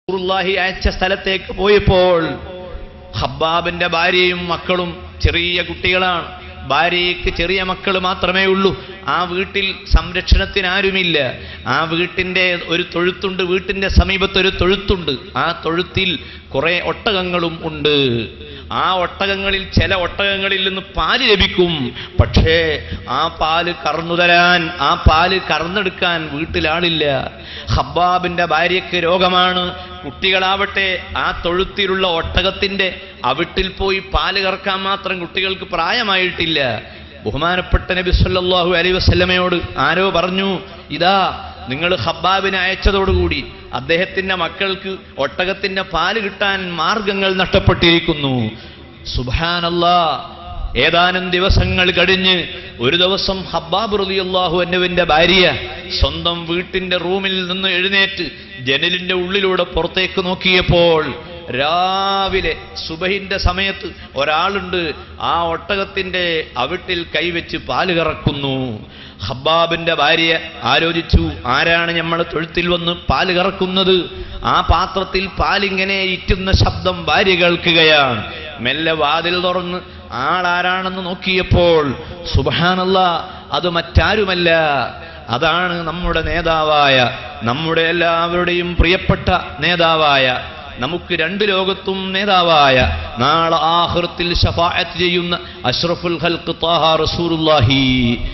റസൂലുള്ളാഹി അയച്ച സ്ഥലത്തേക്ക് പോയപ്പോൾ ഹബ്ബാബിന്റെ ഭാര്യയും മക്കളും ചെറിയ കുട്ടികളാണ് ഭാര്യയ്ക്ക് ചെറിയ മക്കൾ മാത്രമേ ഉള്ളൂ ആ വീട്ടിൽ സംരക്ഷണത്തിന് ആരുമില്ല ആ വീട്ടിന്റെ ഒരു തൊഴുത്തുണ്ട് വീട്ടിന്റെ സമീപത്ത് ഒരു തൊഴുത്തുണ്ട് ആ തൊഴുത്തിൽ കുറെ ഒട്ടകങ്ങളും ഉണ്ട് ആ ഒട്ടകങ്ങളിൽ ചില ഒട്ടകങ്ങളിൽ നിന്ന് പാല് ലഭിക്കും പക്ഷേ ആ പാല് കറന്നു തരാൻ ആ പാല് കറന്നെടുക്കാൻ വീട്ടിലാളില്ല ഹബ്ബാബിന്റെ ഭാര്യയ്ക്ക് രോഗമാണ് കുട്ടികളാവട്ടെ ആ തൊഴുത്തിലുള്ള ഒട്ടകത്തിന്റെ അവിട്ടിൽ പോയി പാല് കറക്കാൻ മാത്രം കുട്ടികൾക്ക് പ്രായമായിട്ടില്ല ബഹുമാനപ്പെട്ട നബി സല്ലല്ലാഹു അലൈഹി വസല്ലമയോട് ആരോ പറഞ്ഞു ഇതാ നിങ്ങൾ ഹബ്ബാബിനെ അയച്ചതോടുകൂടി അദ്ദേഹത്തിന്റെ മക്കൾക്ക് ഒട്ടകത്തിന്റെ പാല് കിട്ടാൻ മാർഗങ്ങൾ നഷ്ടപ്പെട്ടിരിക്കുന്നു സുബാനല്ലാ ഏതാനും ദിവസങ്ങൾ കഴിഞ്ഞ് ഒരു ദിവസം ഹബ്ബാബ് റളിയല്ലാഹു അന്നുവിന്റെ ഭാര്യ സ്വന്തം വീട്ടിന്റെ റൂമിൽ നിന്ന് എഴുന്നേറ്റ് ജനലിന്റെ ഉള്ളിലൂടെ പുറത്തേക്ക് നോക്കിയപ്പോൾ രാവിലെ സുബഹിന്റെ സമയത്ത് ഒരാളുണ്ട് ആ ഒട്ടകത്തിന്റെ അവിട്ടിൽ കൈവച്ച് പാല് കറക്കുന്നു ഹബ്ബാബിന്റെ ഭാര്യ ആലോചിച്ചു ആരാണ് നമ്മൾ തൊഴുത്തിൽ വന്ന് പാല് കറക്കുന്നത് ആ പാത്രത്തിൽ പാലിങ്ങനെ ഇറ്റുന്ന ശബ്ദം ഭാര്യ കേൾക്കുകയാണ് മെല്ലെ വാതിൽ തുറന്ന് ആളാരാണെന്ന് നോക്കിയപ്പോൾ സുബാനല്ല അത് മറ്റാരുമല്ല അതാണ് നമ്മുടെ നേതാവായ നമ്മുടെ എല്ലാവരുടെയും പ്രിയപ്പെട്ട നേതാവായ നമുക്ക് രണ്ട് ലോകത്തും നേതാവായ നാളെ ആഹൃത്തിൽ ഷഫാഅത്ത് ചെയ്യുന്ന അഷ്റഫുൽ ഖൽഖ് ത്വാഹ റസൂലുള്ളാഹി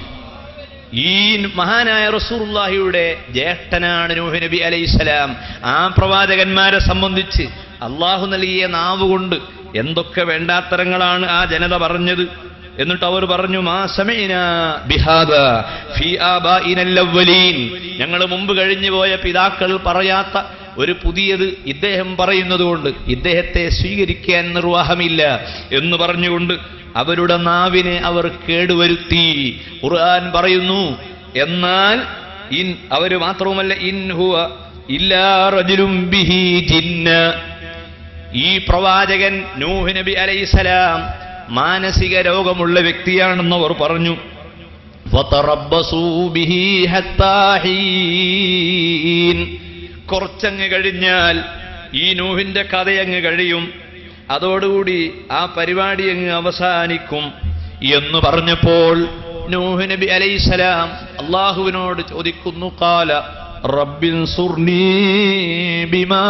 ഈ മഹാനായ റസൂറുല്ലാഹിയുടെ ജ്യേഷ്ഠനാണ് നൂഹ് നബി അലൈഹിസ്സലാം ആ പ്രവാചകന്മാരെ സംബന്ധിച്ച് അള്ളാഹു നൽകിയ നാവ് കൊണ്ട് എന്തൊക്കെ വേണ്ടാത്തരങ്ങളാണ് ആ ജനത പറഞ്ഞത് എന്നിട്ട് അവർ പറഞ്ഞു മാ സമീന ബിഹാദ ഫീ ആബാഇനൽ അവ്വലീൻ ഞങ്ങൾ മുമ്പ് കഴിഞ്ഞു പോയ പിതാക്കൾ പറയാത്ത ഒരു പുതിയത് ഇദ്ദേഹം പറയുന്നത് കൊണ്ട് ഇദ്ദേഹത്തെ സ്വീകരിക്കാൻ നിർവാഹമില്ല എന്ന് പറഞ്ഞുകൊണ്ട് അവരുടെ നാവിനെ അവർ കേടുവരുത്തി ഖുർആൻ പറയുന്നു എന്നാൽ ഇൻ അവര് മാത്രവുമല്ല ഇൻ ഹുവ ഇല്ലാ റജുലും ബിഹി ജിന്ന ഈ പ്രവാചകൻ നൂഹ് നബി അലൈസലാം മാനസിക രോഗമുള്ള വ്യക്തിയാണെന്ന് അവർ പറഞ്ഞു فَتَرَبَّصُوا بِهِ حَتَّى حِينٍ. കുറച്ചങ്ങ് കഴിഞ്ഞാൽ ഈ നൂഹിന്റെ കഥയങ്ങ് കഴിയും അതോടുകൂടി ആ പരിപാടി അങ്ങ് അവസാനിക്കും എന്ന് പറഞ്ഞപ്പോൾ നൂഹ് നബി അലൈസലാം അള്ളാഹുവിനോട് ചോദിക്കുന്നു കാല റബ്ബിൻ സുർനീ ബിമാ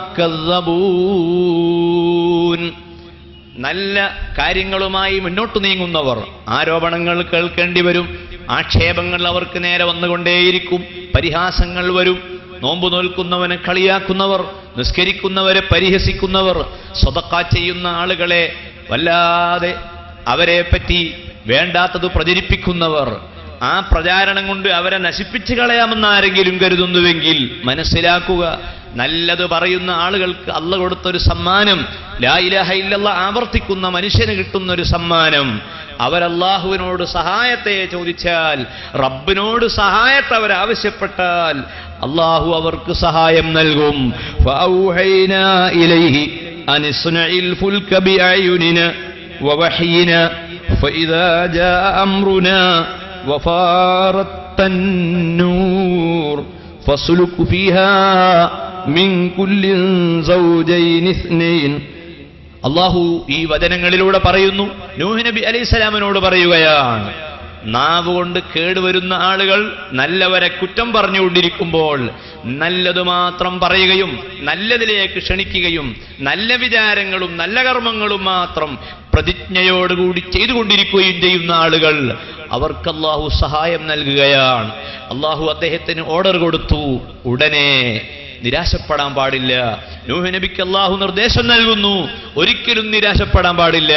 കസ്സബൂൻ നല്ല കാര്യങ്ങളുമായി മുന്നോട്ട് നീങ്ങുന്നവർ ആരോപണങ്ങൾ കേൾക്കേണ്ടി വരും ആക്ഷേപങ്ങൾ അവർക്ക് നേരെ വന്നുകൊണ്ടേയിരിക്കും പരിഹാസങ്ങൾ വരും നോമ്പ് നോൽക്കുന്നവനെ കളിയാക്കുന്നവർ നിസ്കരിക്കുന്നവരെ പരിഹസിക്കുന്നവർ സ്വതക്ക ചെയ്യുന്ന ആളുകളെ വല്ലാതെ അവരെ പറ്റി വേണ്ടാത്തത് പ്രചരിപ്പിക്കുന്നവർ ആ പ്രചാരണം കൊണ്ട് അവരെ നശിപ്പിച്ചു കളയാമെന്ന് ആരെങ്കിലും കരുതുന്നുവെങ്കിൽ മനസ്സിലാക്കുക നല്ലത് പറയുന്ന ആളുകൾക്ക് അല്ല കൊടുത്തൊരു സമ്മാനം ലാ ഇലാഹ ഇല്ലല്ലാ ആവർത്തിക്കുന്ന മനുഷ്യന് കിട്ടുന്ന ഒരു സമ്മാനം അവരല്ലാഹുവിനോട് സഹായത്തെ ചോദിച്ചാൽ റബ്ബിനോട് സഹായത്തെ അവരാവശ്യപ്പെട്ടാൽ അള്ളാഹു അവർക്ക് സഹായം നൽകും ഫൗഹൈനാ ഇലൈഹി അനിസ്നഇൽ ഫുൽക ബിഅയുനിന ووحينا فإذا جاء أمرنا وفارت النور فاسلك فيها من كل زوجين اثنين അള്ളാഹു ഈ വചനങ്ങളിലൂടെ പറയുന്നു നൂഹ് നബി അലൈഹിസ്സലാമിനോട് പറയുകയാണ് നാവ് കൊണ്ട് കേടുവരുന്ന ആളുകൾ നല്ലവരെ കുറ്റം പറഞ്ഞുകൊണ്ടിരിക്കുമ്പോൾ നല്ലത് മാത്രം പറയുകയും നല്ലതിലേക്ക് ക്ഷണിക്കുകയും നല്ല വിചാരങ്ങളും നല്ല കർമ്മങ്ങളും മാത്രം പ്രതിജ്ഞയോടുകൂടി ചെയ്തുകൊണ്ടിരിക്കുകയും ചെയ്യുന്ന ആളുകൾ അവർക്ക് അള്ളാഹു സഹായം നൽകുകയാണ് അള്ളാഹു അദ്ദേഹത്തിന് ഓർഡർ കൊടുത്തു ഉടനെ നിരാശപ്പെടാൻ പാടില്ല നൂഹ് നബിക്ക് അള്ളാഹു നിർദ്ദേശം നൽകുന്നു ഒരിക്കലും നിരാശപ്പെടാൻ പാടില്ല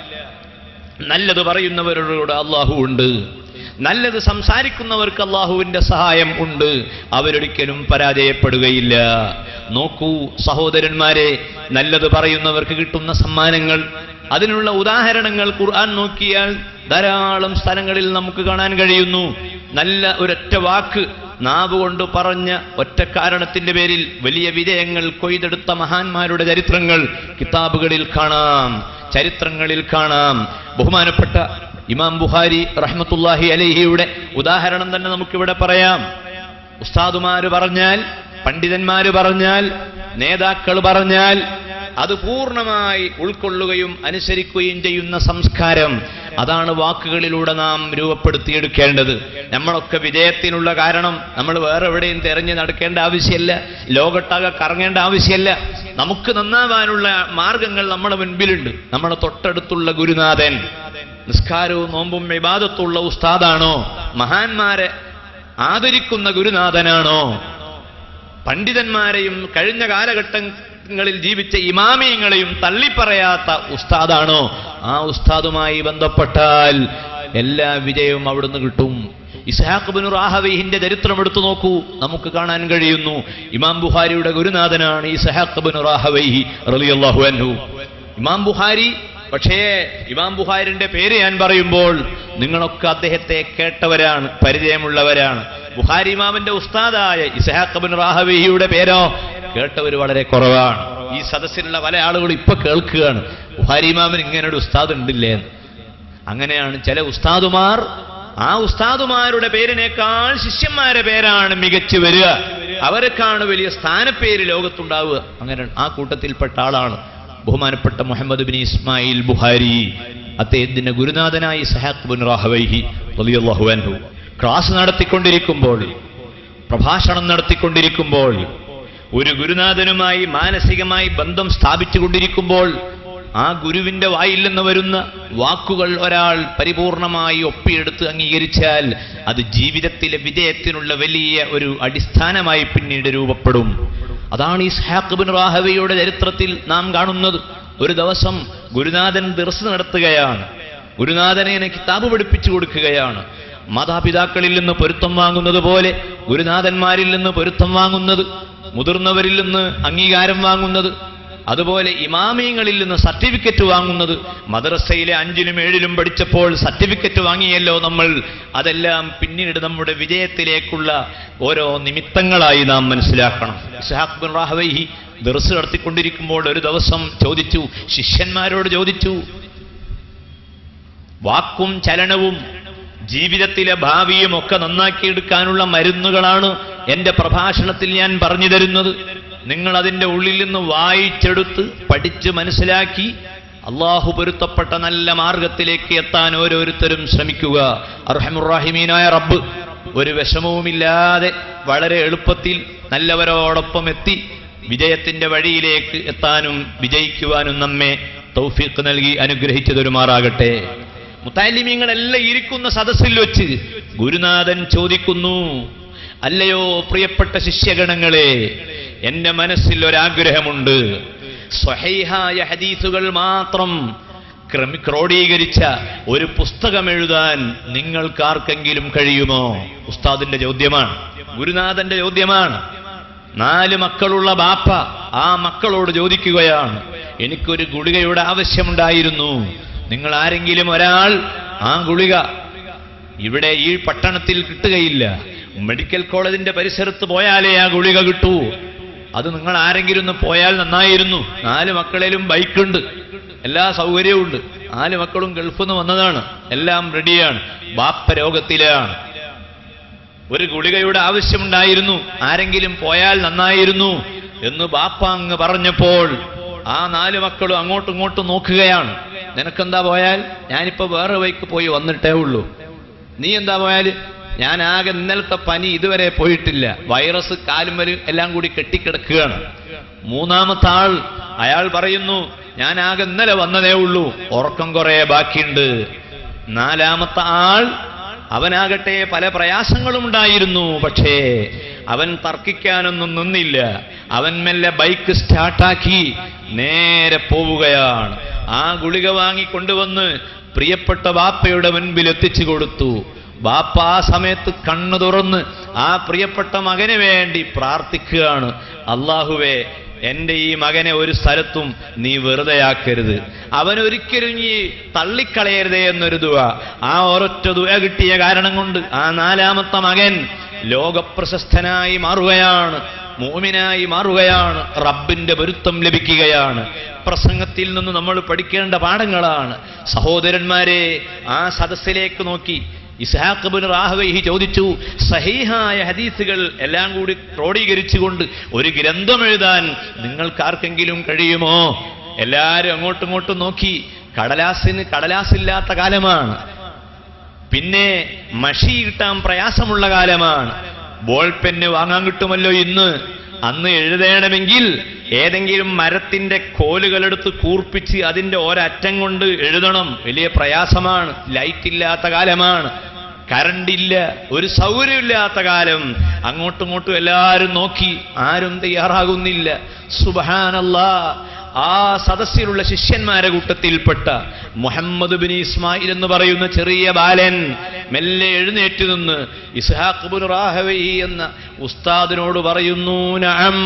നല്ലത് പറയുന്നവരോട് അള്ളാഹു ഉണ്ട് നല്ലത് സംസാരിക്കുന്നവർക്ക് അള്ളാഹുവിന്റെ സഹായം ഉണ്ട് അവരൊരിക്കലും പരാജയപ്പെടുകയില്ല നോക്കൂ സഹോദരന്മാരെ നല്ലത് പറയുന്നവർക്ക് കിട്ടുന്ന സമ്മാനങ്ങൾ അതിനുള്ള ഉദാഹരണങ്ങൾ ഖുർആൻ നോക്കിയാൽ ധാരാളം സ്ഥലങ്ങളിൽ നമുക്ക് കാണാൻ കഴിയുന്നു നല്ല ഒരൊറ്റ വാക്ക് നാവ് കൊണ്ട് പറഞ്ഞ ഒറ്റ കാരണത്തിന്റെ പേരിൽ വലിയ വിജയങ്ങൾ കൊയ്തെടുത്ത മഹാന്മാരുടെ ചരിത്രങ്ങൾ കിതാബുകളിൽ കാണാം ചരിത്രങ്ങളിൽ കാണാം ബഹുമാനപ്പെട്ട ഇമാം ബുഹാരി റഹ്മത്തുല്ലാഹി അലഹിയുടെ ഉദാഹരണം തന്നെ നമുക്കിവിടെ പറയാം ഉസ്താദുമാര് പറഞ്ഞാൽ പണ്ഡിതന്മാര് പറഞ്ഞാൽ നേതാക്കൾ പറഞ്ഞാൽ അത് പൂർണ്ണമായി ഉൾക്കൊള്ളുകയും അനുസരിക്കുകയും ചെയ്യുന്ന സംസ്കാരം അതാണ് വാക്കുകളിലൂടെ നാം രൂപപ്പെടുത്തിയെടുക്കേണ്ടത് നമ്മളൊക്കെ വിജയത്തിനുള്ള കാരണം നമ്മൾ വേറെ എവിടെയും തെരഞ്ഞു നടക്കേണ്ട ആവശ്യമല്ല ലോകത്താകെ കറങ്ങേണ്ട ആവശ്യമല്ല നമുക്ക് നന്നാവാനുള്ള മാർഗങ്ങൾ നമ്മുടെ മുൻപിലുണ്ട് നമ്മുടെ തൊട്ടടുത്തുള്ള ഗുരുനാഥൻ നിസ്കാരവും നോമ്പും വിവാദത്തുള്ള ഉസ്താദാണോ മഹാന്മാരെ ആദരിക്കുന്ന ഗുരുനാഥനാണോ പണ്ഡിതന്മാരെയും കഴിഞ്ഞ കാലഘട്ടങ്ങളിൽ ജീവിച്ച ഇമാമിയങ്ങളെയും തള്ളിപ്പറയാത്ത ഉസ്താദാണോ ആ ഉസ്താദുമായി ബന്ധപ്പെട്ടാൽ എല്ലാ വിജയവും അവിടുന്ന് കിട്ടും ഇസ്ഹാഖ് ബിൻ റാഹവൈഹിന്റെ ചരിത്രം എടുത്തു നോക്കൂ നമുക്ക് കാണാൻ കഴിയുന്നു ഇമാം ബുഹാരിയുടെ ഗുരുനാഥനാണ് ഇസ്ഹാഖ് ബിൻ റാഹവൈഹി റളിയല്ലാഹു അൻഹു ഇമാം ബുഹാരി പക്ഷേ ഇമാം ബുഹാരിന്റെ പേര് ഞാൻ പറയുമ്പോൾ നിങ്ങളൊക്കെ അദ്ദേഹത്തെ കേട്ടവരാണ് പരിചയമുള്ളവരാണ് ബുഹാരി ഇമാമിന്റെ ഉസ്താദായ ഇസഹാഖ് ബിൻ റാഹവിയുടെ പേരോ കേട്ടവർ വളരെ കുറവാണ് ഈ സദസ്സിലുള്ള പല ആളുകളും ഇപ്പൊ കേൾക്കുകയാണ് ബുഹാരി ഇമാമിന് ഇങ്ങനെ ഒരു ഉസ്താദ് ഉണ്ടില്ലേ എന്ന്. അങ്ങനെയാണ് ചില ഉസ്താദുമാർ ആ ഉസ്താദുമാരുടെ പേരിനേക്കാൾ ശിഷ്യന്മാരെ പേരാണ് മികച്ചു വരിക അവർക്കാണ് വലിയ സ്ഥാനപ്പേര് ലോകത്തുണ്ടാവുക അങ്ങനെ ആ കൂട്ടത്തിൽപ്പെട്ട ആളാണ് ബഹുമാനപ്പെട്ട മുഹമ്മദ് ബിൻ ഇസ്മായിൽ ബുഹാരി അദ്ദേഹത്തിന്റെ ഗുരുനാഥനായി സഹാഖ് ബിൻ റാഹവൈഹി റളിയല്ലാഹു അൻഹു ക്ലാസ് നടത്തിക്കൊണ്ടിരിക്കുമ്പോൾ പ്രഭാഷണം നടത്തിക്കൊണ്ടിരിക്കുമ്പോൾ ഒരു ഗുരുനാഥനുമായി മാനസികമായി ബന്ധം സ്ഥാപിച്ചുകൊണ്ടിരിക്കുമ്പോൾ ആ ഗുരുവിന്റെ വായിൽ നിന്ന് വരുന്ന വാക്കുകൾ ഒരാൾ പരിപൂർണമായി ഒപ്പിയെടുത്ത് അംഗീകരിച്ചാൽ അത് ജീവിതത്തിലെ വിജയത്തിനുള്ള വലിയ ഒരു അടിസ്ഥാനമായി പിന്നീട് രൂപപ്പെടും അതാണ് ഈ സ്ഹാഖ് ബിൻ റാഹവയുടെ ചരിത്രത്തിൽ നാം കാണുന്നത് ഒരു ദിവസം ഗുരുനാഥൻ ദിർസ് നടത്തുകയാണ് ഗുരുനാഥനെ എന്നെ കിതാബ് പഠിപ്പിച്ചു കൊടുക്കുകയാണ് മാതാപിതാക്കളിൽ നിന്ന് പൊരുത്തം വാങ്ങുന്നത് പോലെ ഗുരുനാഥന്മാരിൽ നിന്ന് പൊരുത്തം വാങ്ങുന്നത് മുതിർന്നവരിൽ നിന്ന് അംഗീകാരം വാങ്ങുന്നത് അതുപോലെ ഇമാമിയങ്ങളിൽ നിന്ന് സർട്ടിഫിക്കറ്റ് വാങ്ങുന്നത് മദ്രസയിലെ അഞ്ചിലും ഏഴിലും പഠിച്ചപ്പോൾ സർട്ടിഫിക്കറ്റ് വാങ്ങിയല്ലോ നമ്മൾ അതെല്ലാം പിന്നീട് നമ്മുടെ വിജയത്തിലേക്കുള്ള ഓരോ നിമിത്തങ്ങളായി നാം മനസ്സിലാക്കണം ഇസ്ഹാഖ് ബിൻ റാഹവൈഹി ദർസ് നടത്തിക്കൊണ്ടിരിക്കുമ്പോൾ ഒരു ദിവസം ചോദിച്ചു ശിഷ്യന്മാരോട് ചോദിച്ചു വാക്കും ചലനവും ജീവിതത്തിലെ ഭാവിയും ഒക്കെ നന്നാക്കിയെടുക്കാനുള്ള മരുന്നുകളാണ് എന്റെ പ്രഭാഷണത്തിൽ ഞാൻ പറഞ്ഞു തരുന്നത് നിങ്ങൾ അതിന്റെ ഉള്ളിൽ നിന്ന് വായിച്ചെടുത്ത് പഠിച്ച് മനസ്സിലാക്കി അള്ളാഹു പൊരുത്തപ്പെട്ട നല്ല മാർഗത്തിലേക്ക് എത്താൻ ഓരോരുത്തരും ശ്രമിക്കുക അർഹമുറാഹിമീനായ റബ്ബ് ഒരു വിഷമവുമില്ലാതെ വളരെ എളുപ്പത്തിൽ നല്ലവരോടൊപ്പം എത്തി വിജയത്തിന്റെ വഴിയിലേക്ക് എത്താനും വിജയിക്കുവാനും നമ്മെ തൗഫീഖ് നൽകി അനുഗ്രഹിച്ചു തരുമാറാകട്ടെ മുത്താലിമീങ്ങളെല്ലാം ഇരിക്കുന്ന സദസ്സിൽ വെച്ച് ഗുരുനാഥൻ ചോദിക്കുന്നു അല്ലയോ പ്രിയപ്പെട്ട ശിഷ്യഗണങ്ങളെ എന്റെ മനസ്സിൽ ഒരാഗ്രഹമുണ്ട് സ്വഹൈഹായ ഹദീസുകൾ മാത്രം ക്രമി ക്രോഡീകരിച്ച ഒരു പുസ്തകം എഴുതാൻ നിങ്ങൾക്കാർക്കെങ്കിലും കഴിയുമോ ഉസ്താദിന്റെ ചോദ്യമാണ് ഗുരുനാഥന്റെ ചോദ്യമാണ് നാല് മക്കളുള്ള ബാപ്പ ആ മക്കളോട് ചോദിക്കുകയാണ് എനിക്കൊരു ഗുളികയുടെ ആവശ്യമുണ്ടായിരുന്നു നിങ്ങൾ ആരെങ്കിലും ഒരാൾ ആ ഗുളിക ഇവിടെ ഈ പട്ടണത്തിൽ കിട്ടുകയില്ല മെഡിക്കൽ കോളേജിന്റെ പരിസരത്ത് പോയാലേ ആ ഗുളിക കിട്ടൂ അത് നിങ്ങൾ ആരെങ്കിലും ഒന്ന് പോയാൽ നന്നായിരുന്നു നാല് മക്കളിലും ബൈക്കുണ്ട് എല്ലാ സൗകര്യവും ഉണ്ട് നാല് മക്കളും ഗൾഫിൽ നിന്ന് വന്നതാണ് എല്ലാം റെഡിയാണ് ബാപ്പ രോഗത്തിലാണ് ഒരു ഗുളികയുടെ ആവശ്യമുണ്ടായിരുന്നു ആരെങ്കിലും പോയാൽ നന്നായിരുന്നു എന്ന് ബാപ്പ അങ്ങ് പറഞ്ഞപ്പോൾ ആ നാല് മക്കളും അങ്ങോട്ടും ഇങ്ങോട്ടും നോക്കുകയാണ് നിനക്കെന്താ പോയാൽ ഞാനിപ്പോ വേറെ വൈക്ക് പോയി വന്നിട്ടേ ഉള്ളൂ നീ എന്താ പോയാൽ ഞാൻ ആകെ ഇന്നലത്തെ പനി ഇതുവരെ പോയിട്ടില്ല വൈറസ് കാലും വരും എല്ലാം കൂടി കെട്ടിക്കിടക്കുകയാണ് മൂന്നാമത്തെ ആൾ അയാൾ പറയുന്നു ഞാൻ ആകെ ഇന്നലെ വന്നതേ ഉള്ളൂ ഉറക്കം കുറെ ബാക്കിയുണ്ട് നാലാമത്തെ ആൾ അവനാകട്ടെ പല പ്രയാസങ്ങളും ഉണ്ടായിരുന്നു പക്ഷേ അവൻ തർക്കിക്കാനൊന്നും നിന്നില്ല അവൻ മെല്ലെ ബൈക്ക് സ്റ്റാർട്ടാക്കി നേരെ പോവുകയാണ് ആ ഗുളിക വാങ്ങി കൊണ്ടുവന്ന് പ്രിയപ്പെട്ട ബാപ്പയുടെ മുൻപിൽ എത്തിച്ചു കൊടുത്തു ബാപ്പ ആ സമയത്ത് കണ്ണു തുറന്ന് ആ പ്രിയപ്പെട്ട മകന് വേണ്ടി പ്രാർത്ഥിക്കുകയാണ് അള്ളാഹുവേ എന്റെ ഈ മകനെ ഒരു സ്ഥലത്തും നീ വെറുതെയാക്കരുത് അവൻ ഒരിക്കലും നീ തള്ളിക്കളയരുതേ എന്നൊരു ദുവ ആ ഒരൊറ്റ ദുവ കിട്ടിയ കാരണം കൊണ്ട് ആ നാലാമത്തെ മകൻ ലോകപ്രശസ്തനായി മാറുകയാണ് മൂമിനായി മാറുകയാണ് റബ്ബിന്റെ പൊരുത്തം ലഭിക്കുകയാണ് പ്രസംഗത്തിൽ നിന്ന് നമ്മൾ പഠിക്കേണ്ട പാഠങ്ങളാണ് സഹോദരന്മാരെ ആ സദസ്സിലേക്ക് നോക്കി ഇസ്ഹാഖ് ബിൻ റാഹവൈഹി ചോദിച്ചു സഹീഹായ ഹദീസുകൾ എല്ലാം കൂടി ക്രോഡീകരിച്ചുകൊണ്ട് ഒരു ഗ്രന്ഥം എഴുതാൻ നിങ്ങൾക്ക് ആർക്കെങ്കിലും കഴിയുമോ എല്ലാവരും അങ്ങോട്ടും ഇങ്ങോട്ടും നോക്കി കടലാസിന് കടലാസില്ലാത്ത കാലമാണ് പിന്നെ മഷി കിട്ടാൻ പ്രയാസമുള്ള കാലമാണ് ബോൾ പെന്ന് വാങ്ങാൻ കിട്ടുമല്ലോ ഇന്ന് അന്ന് എഴുതണമെങ്കിൽ ഏതെങ്കിലും മരത്തിന്റെ കോലുകളെടുത്ത് കൂർപ്പിച്ച് അതിന്റെ ഒരറ്റം കൊണ്ട് എഴുതണം വലിയ പ്രയാസമാണ് ലൈറ്റ് ഇല്ലാത്ത കാലമാണ് കറണ്ട് ഇല്ല ഒരു സൗകര്യമില്ലാത്ത കാലം അങ്ങോട്ടും ഇങ്ങോട്ടും എല്ലാവരും നോക്കി ആരും തയ്യാറാകുന്നില്ല സുബഹാനല്ലാ ആ സദസ്സിലുള്ള ശിഷ്യന്മാരെ കൂട്ടത്തിൽപ്പെട്ട മുഹമ്മദ് ബിൻ ഇസ്മായിൽ എന്ന് പറയുന്ന ചെറിയ ബാലൻ മെല്ലെ എഴുന്നേറ്റ് നിന്ന് ഇസ്ഹാഖ് ബിൻ റാഹവൈ എന്ന ഉസ്താദിനോട് പറയുന്നു നഅം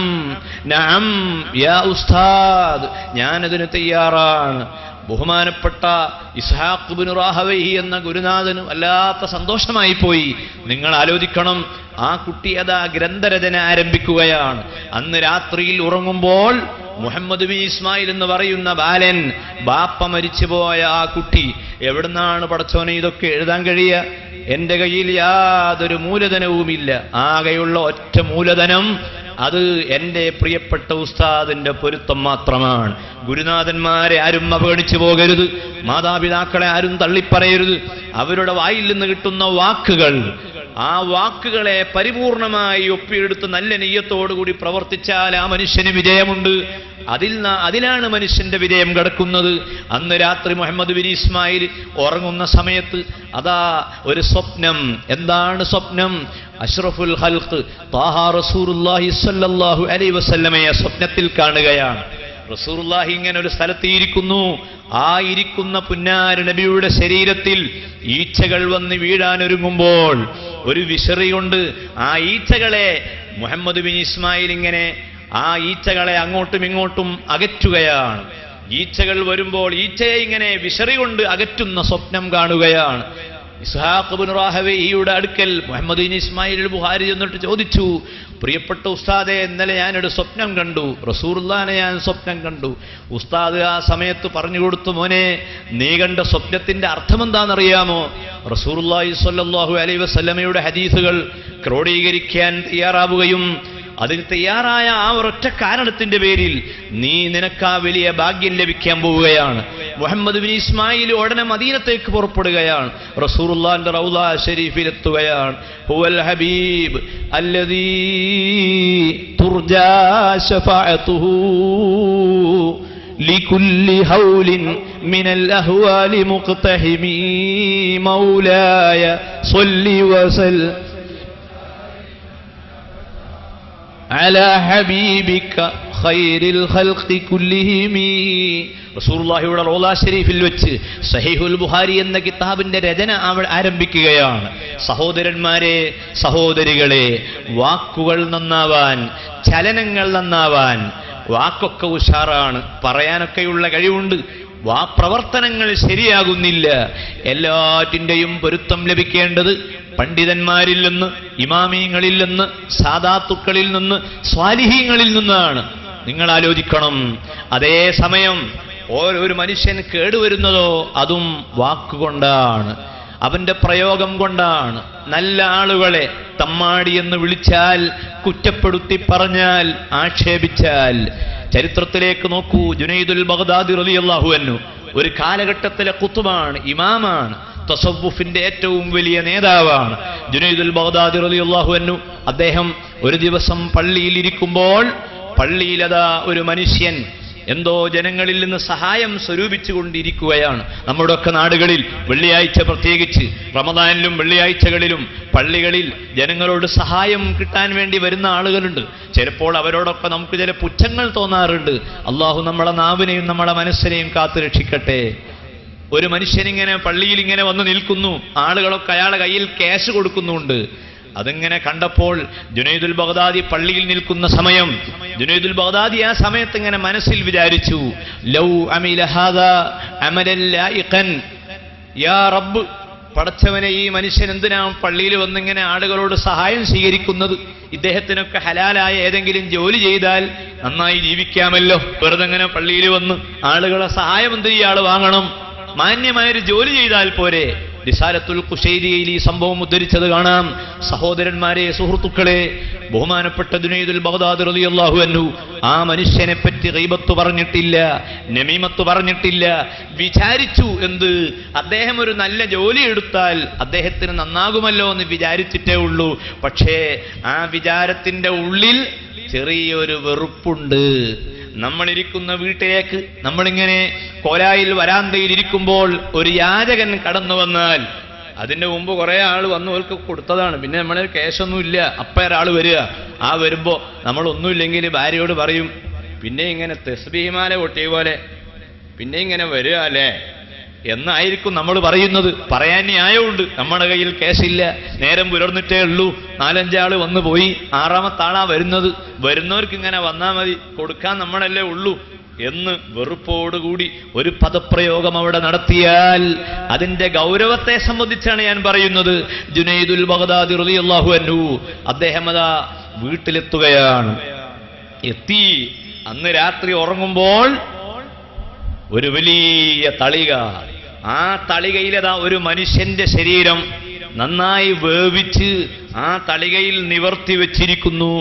നഅം യാ ഉസ്താദ് ഞാനതിന് തയ്യാറാണ് ബഹുമാനപ്പെട്ട ഇസ്ഹാഖ് ബിൻ റാഹവൈ എന്ന ഗുരുനാഥന് വല്ലാത്ത സന്തോഷമായി പോയി നിങ്ങൾ ആലോചിക്കണം ആ കുട്ടി അതാ ഗ്രന്ഥരചന ആരംഭിക്കുകയാണ് അന്ന് രാത്രിയിൽ ഉറങ്ങുമ്പോൾ മുഹമ്മദ് ബിൻ ഇസ്മായിൽ എന്ന് പറയുന്ന ബാലൻ ബാപ്പ മരിച്ചുപോയ ആ കുട്ടി എവിടുന്നാണ് പടച്ചോനെ ഇതൊക്കെ എഴുതാൻ കഴിയുക എന്റെ കയ്യിൽ യാതൊരു മൂലധനവുമില്ല ആകെയുള്ള ഒറ്റ മൂലധനം അത് എൻ്റെ പ്രിയപ്പെട്ട ഉസ്താദിന്റെ പൊരുത്തം മാത്രമാണ് ഗുരുനാഥന്മാരെ ആരും അവഗണിച്ചു പോകരുത് മാതാപിതാക്കളെ ആരും തള്ളിപ്പറയരുത് അവരുടെ വായിൽ നിന്ന് കിട്ടുന്ന വാക്കുകൾ ആ വാക്കുകളെ പരിപൂർണമായി ഒപ്പിയെടുത്ത് നല്ല നെയ്യത്തോടുകൂടി പ്രവർത്തിച്ചാൽ ആ മനുഷ്യന് വിജയമുണ്ട് അതിൽ ന- അതിലാണ് മനുഷ്യന്റെ വിജയം കിടക്കുന്നത് അന്ന് രാത്രി മുഹമ്മദ് ബിൻ ഇസ്മായിൽ ഉറങ്ങുന്ന സമയത്ത് അതാ ഒരു സ്വപ്നം എന്താണ് സ്വപ്നം അഷ്റഫുൽ ഹൽഖ് താഹ റസൂറുല്ലാഹി സ്വല്ലല്ലാഹു അലൈഹി വസല്ലമയെ സ്വപ്നത്തിൽ കാണുകയാണ് റസൂറുല്ലാഹി ഇങ്ങനെ ഒരു സ്ഥലത്ത് ഇരിക്കുന്നു ആ ഇരിക്കുന്ന പുന്നാര നബിയുടെ ശരീരത്തിൽ ഈച്ചകൾ വന്ന് വീഴാനൊരുങ്ങുമ്പോൾ ഒരു വിശറി കൊണ്ട് ആ ഈച്ചകളെ മുഹമ്മദ് ബിൻ ഇസ്മായിൽ ഇങ്ങനെ ആ ഈച്ചകളെ അങ്ങോട്ടും ഇങ്ങോട്ടും അകറ്റുകയാണ് ഈച്ചകൾ വരുമ്പോൾ ഈച്ചയെ ഇങ്ങനെ വിശറി കൊണ്ട് അകറ്റുന്ന സ്വപ്നം കാണുകയാണ് ഇസ്ഹാഖ് ബിൻ റാഹവയുടെ അടുക്കൽ മുഹമ്മദ് ബിൻ ഇസ്മായിൽ ബുഹാരി ചെന്നിട്ട് ചോദിച്ചു പ്രിയപ്പെട്ട ഉസ്താദെ ഇന്നലെ ഞാനൊരു സ്വപ്നം കണ്ടു റസൂർലാനെ ഞാൻ സ്വപ്നം കണ്ടു ഉസ്താദ് ആ സമയത്ത് പറഞ്ഞു കൊടുത്തു മോനെ നീ കണ്ട സ്വപ്നത്തിന്റെ അർത്ഥം എന്താണെന്നറിയാമോ റസൂർല്ലാഹി സ്വല്ലല്ലാഹു അലൈഹി വസല്ലമയുടെ ഹദീസുകൾ ക്രോഡീകരിക്കാൻ തയ്യാറാവുകയും അതിന് തയ്യാറായ ആ ഒരൊറ്റ കാരണത്തിന്റെ പേരിൽ നീ നിനക്ക് ആ വലിയ ഭാഗ്യം ലഭിക്കാൻ പോവുകയാണ് മുഹമ്മദ് ബിൻ ഇസ്മായിൽ ഉടനെ മദീനത്തേക്ക് പുറപ്പെടുകയാണ് റസൂറുല്ലാന്റെ റൗദ ഷരീഫിലെത്തുകയാണ് ഹുവൽ ഹബീബ് അല്ലദീ തുർജാ ശഫാഅത്തുഹു لكل هول من الأهوال مقتحمي مولاي صل وسلم على حبيبك خير الخلق كلهم റസൂർലാഹിയുടെ റോലാ ഷരീഫിൽ വെച്ച് സഹീഹുൽ ബുഹാരി എന്ന കിതാബിന്റെ രചന അവൾ ആരംഭിക്കുകയാണ് സഹോദരന്മാരെ സഹോദരികളെ വാക്കുകൾ നന്നാവാൻ ചലനങ്ങൾ നന്നാവാൻ വാക്കൊക്കെ ഉഷാറാണ് പറയാനൊക്കെയുള്ള കഴിവുണ്ട് വാ പ്രവർത്തനങ്ങൾ ശരിയാകുന്നില്ല എല്ലാറ്റിൻ്റെയും പൊരുത്തം ലഭിക്കേണ്ടത് പണ്ഡിതന്മാരിൽ നിന്ന് ഇമാമീങ്ങളിൽ നിന്ന് സാദാത്തുക്കളിൽ നിന്ന് സ്വാലിഹീങ്ങളിൽ നിന്നാണ് നിങ്ങൾ ആലോചിക്കണം അതേ സമയം ഓരോ മനുഷ്യൻ കേടുവരുന്നതോ അതും വാക്കുകൊണ്ടാണ് അവന്റെ പ്രയോഗം കൊണ്ടാണ് നല്ല ആളുകളെ തമ്മാടി എന്ന് വിളിച്ചാൽ കുറ്റപ്പെടുത്തി പറഞ്ഞാൽ ആക്ഷേപിച്ചാൽ ചരിത്രത്തിലേക്ക് നോക്കൂ ജുനൈദുൽ ബഗ്ദാദി റളിയല്ലാഹു അൻഹു ഒരു കാലഘട്ടത്തിലെ കുത്തുബാണ് ഇമാമാണ് തസവുഫിന്റെ ഏറ്റവും വലിയ നേതാവാണ് ജുനൈദുൽ ബഗ്ദാദി റളിയല്ലാഹു അൻഹു അദ്ദേഹം ഒരു ദിവസം പള്ളിയിൽ ഇരിക്കുമ്പോൾ പള്ളിയിലതാ ഒരു മനുഷ്യൻ എന്തോ ജനങ്ങളിൽ നിന്ന് സഹായം സ്വരൂപിച്ചു കൊണ്ടിരിക്കുകയാണ് നമ്മുടെ ഒക്കെ നാടുകളിൽ വെള്ളിയാഴ്ച പ്രത്യേകിച്ച് റമദാനിലും വെള്ളിയാഴ്ചകളിലും പള്ളികളിൽ ജനങ്ങളോട് സഹായം കിട്ടാൻ വേണ്ടി വരുന്ന ആളുകളുണ്ട് ചിലപ്പോൾ അവരോടൊക്കെ നമുക്ക് ചില പുച്ഛങ്ങൾ തോന്നാറുണ്ട് അള്ളാഹു നമ്മളെ നാവിനെയും നമ്മളെ മനസ്സിനെയും കാത്തു രക്ഷിക്കട്ടെ ഒരു മനുഷ്യനിങ്ങനെ പള്ളിയിൽ ഇങ്ങനെ വന്ന് നിൽക്കുന്നു ആളുകളൊക്കെ അയാളെ കയ്യിൽ ക്യാഷ് കൊടുക്കുന്നുണ്ട് അതിങ്ങനെ കണ്ടപ്പോൾ ജുനൈദുൽ ബഗ്ദാദി പള്ളിയിൽ നിൽക്കുന്ന സമയം ജുനൈദുൽ ബഗ്ദാദി ആ സമയത്ത് ഇങ്ങനെ മനസ്സിൽ വിചാരിച്ചു ലൗ അമില ഹാദാ അമലൻ ലായിഖൻ യാ റബ്ബ് പടച്ചവനെ ഈ മനുഷ്യൻ എന്തിനാ പള്ളിയിൽ വന്നിങ്ങനെ ആളുകളോട് സഹായം സ്വീകരിക്കുന്നത് ഇദ്ദേഹത്തിനൊക്കെ ഹലാലായ ഏതെങ്കിലും ജോലി ചെയ്താൽ നന്നായി ജീവിക്കാമല്ലോ വെറുതെ ഇങ്ങനെ പള്ളിയിൽ വന്ന് ആളുകളെ സഹായം എന്ത് ഇയാൾ വാങ്ങണം മാന്യമായൊരു ജോലി ചെയ്താൽ പോരെ റിസാലത്തുൽ കുശൈരിയിൽ ഈ സംഭവം ഉദ്ധരിച്ചത് കാണാം സഹോദരന്മാരെ സുഹൃത്തുക്കളെ ബഹുമാനപ്പെട്ട ദുനൈദുൽ ബഗ്ദാദ് റളിയല്ലാഹു അൻഹു ആ മനുഷ്യനെ പറ്റി ഗൈബത്ത് പറഞ്ഞിട്ടില്ല നമീമത്ത് പറഞ്ഞിട്ടില്ല വിചാരിച്ചു എന്ത് അദ്ദേഹം ഒരു നല്ല ജോലി എടുത്താൽ അദ്ദേഹത്തിന് നന്നാകുമല്ലോ എന്ന് വിചാരിച്ചിട്ടേ ഉള്ളൂ പക്ഷേ ആ വിചാരത്തിന്റെ ഉള്ളിൽ ചെറിയൊരു വെറുപ്പുണ്ട് നമ്മളിരിക്കുന്ന വീട്ടിലേക്ക് നമ്മളിങ്ങനെ കോലായിൽ വരാന്തയിൽ ഇരിക്കുമ്പോൾ ഒരു യാചകൻ കടന്നു വന്നാൽ അതിന്റെ മുമ്പ് കുറെ ആൾ വന്നു അവർക്ക് കൊടുത്തതാണ് പിന്നെ നമ്മളെ കേശൊന്നുമില്ല അപ്പ ഒരാൾ വരിക ആ വരുമ്പോ നമ്മളൊന്നുമില്ലെങ്കിൽ ഭാര്യയോട് പറയും പിന്നെ ഇങ്ങനെ തെസ്ബീമാല പൊട്ടിയ പോലെ പിന്നെ ഇങ്ങനെ വരിക അല്ലേ എന്നായിരിക്കും നമ്മൾ പറയുന്നത് പറയാൻ ന്യായമുണ്ട് നമ്മുടെ കയ്യിൽ കേസില്ല നേരം പുലർന്നിട്ടേ ഉള്ളൂ നാലഞ്ചാള് വന്നു പോയി ആറാമത്തെ ആളാ വരുന്നത് വരുന്നവർക്ക് ഇങ്ങനെ വന്നാൽ മതി കൊടുക്കാൻ നമ്മളല്ലേ ഉള്ളൂ എന്ന് വെറുപ്പോടുകൂടി ഒരു പദപ്രയോഗം അവിടെ നടത്തിയാൽ അതിന്റെ ഗൗരവത്തെ സംബന്ധിച്ചാണ് ഞാൻ പറയുന്നത് ജുനൈദുൽ ബഗ്ദാദി റളിയല്ലാഹു അൻഹു അദ്ദേഹം അതാ വീട്ടിലെത്തുകയാണ് എത്തി അന്ന് രാത്രി ഉറങ്ങുമ്പോൾ ഒരു വലിയ തളിക ആ തളികയിലതാ ഒരു മനുഷ്യന്റെ ശരീരം നന്നായി വേവിച്ച് ആ തളികയിൽ നിവർത്തി വെച്ചിരിക്കുന്നു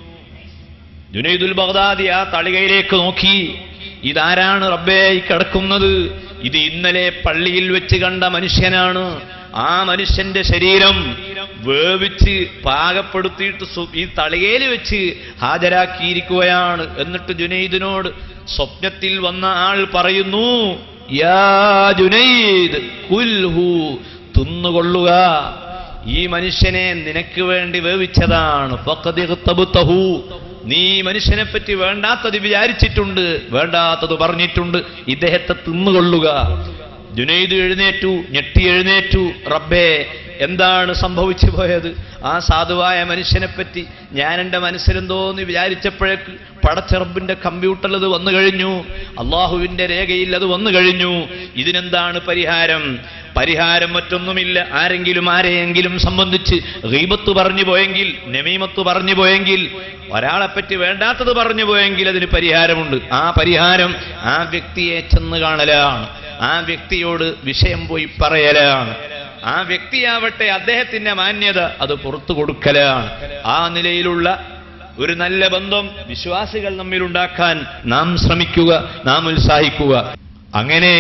ജുനൈദുൽ ബഗ്ദാദി ആ തളികയിലേക്ക് നോക്കി ഇതാരാണ് റബ്ബേ ഈ കിടക്കുന്നത് ഇത് ഇന്നലെ പള്ളിയിൽ വെച്ച് കണ്ട മനുഷ്യനാണ് ആ മനുഷ്യന്റെ ശരീരം വേവിച്ച് പാകപ്പെടുത്തിയിട്ട് സു- ഈ തളികയിൽ വെച്ച് ഹാജരാക്കിയിരിക്കുകയാണ് എന്നിട്ട് ജുനൈദിനോട് സ്വപ്നത്തിൽ വന്ന ആൾ പറയുന്നു യാ ജുനൈദ് കുൽഹു തിന്നുകൊള്ളുക ഈ മനുഷ്യനെ നിനക്ക് വേണ്ടി വേവിച്ചതാണ് ഫഖദ് ഇഗ്തബതഹു. നീ ഈ മനുഷ്യനെ പറ്റി വേണ്ടാത്തത് വിചാരിച്ചിട്ടുണ്ട് വേണ്ടാത്തത് പറഞ്ഞിട്ടുണ്ട് ഇദ്ദേഹത്തെ തിന്നുകൊള്ളുക ജുനൈദ് എഴുന്നേറ്റു ഞെട്ടി എഴുന്നേറ്റു റബ്ബേ എന്താണ് സംഭവിച്ചു പോയത് ആ സാധുവായ മനുഷ്യനെ പറ്റി ഞാൻ എൻ്റെ മനസ്സിലെന്തോന്ന് വിചാരിച്ചപ്പോഴേക്ക് പടച്ചറബിന്റെ കമ്പ്യൂട്ടറിൽ അത് വന്നു കഴിഞ്ഞു അള്ളാഹുവിന്റെ രേഖയിൽ അത് വന്നു കഴിഞ്ഞു ഇതിനെന്താണ് പരിഹാരം പരിഹാരം മറ്റൊന്നുമില്ല ആരെങ്കിലും ആരെയെങ്കിലും സംബന്ധിച്ച് ഗീബത്ത് പറഞ്ഞു പോയെങ്കിൽ നമീമത്ത് പറഞ്ഞു പോയെങ്കിൽ ഒരാളെപ്പറ്റി വേണ്ടാത്തത് പറഞ്ഞു പോയെങ്കിൽ അതിന് പരിഹാരമുണ്ട് ആ പരിഹാരം ആ വ്യക്തിയെ ചെന്ന് കാണലാണ് ആ വ്യക്തിയോട് വിഷയം പോയി പറയലാണ് ആ വ്യക്തിയാവട്ടെ അദ്ദേഹത്തിന്റെ മാന്യത അത് പുറത്തു കൊടുക്കലാണ് ആ നിലയിലുള്ള ഒരു നല്ല ബന്ധം വിശ്വാസികൾ തമ്മിലുണ്ടാക്കാൻ നാം ശ്രമിക്കുക നാം ഉത്സാഹിക്കുക അങ്ങനെ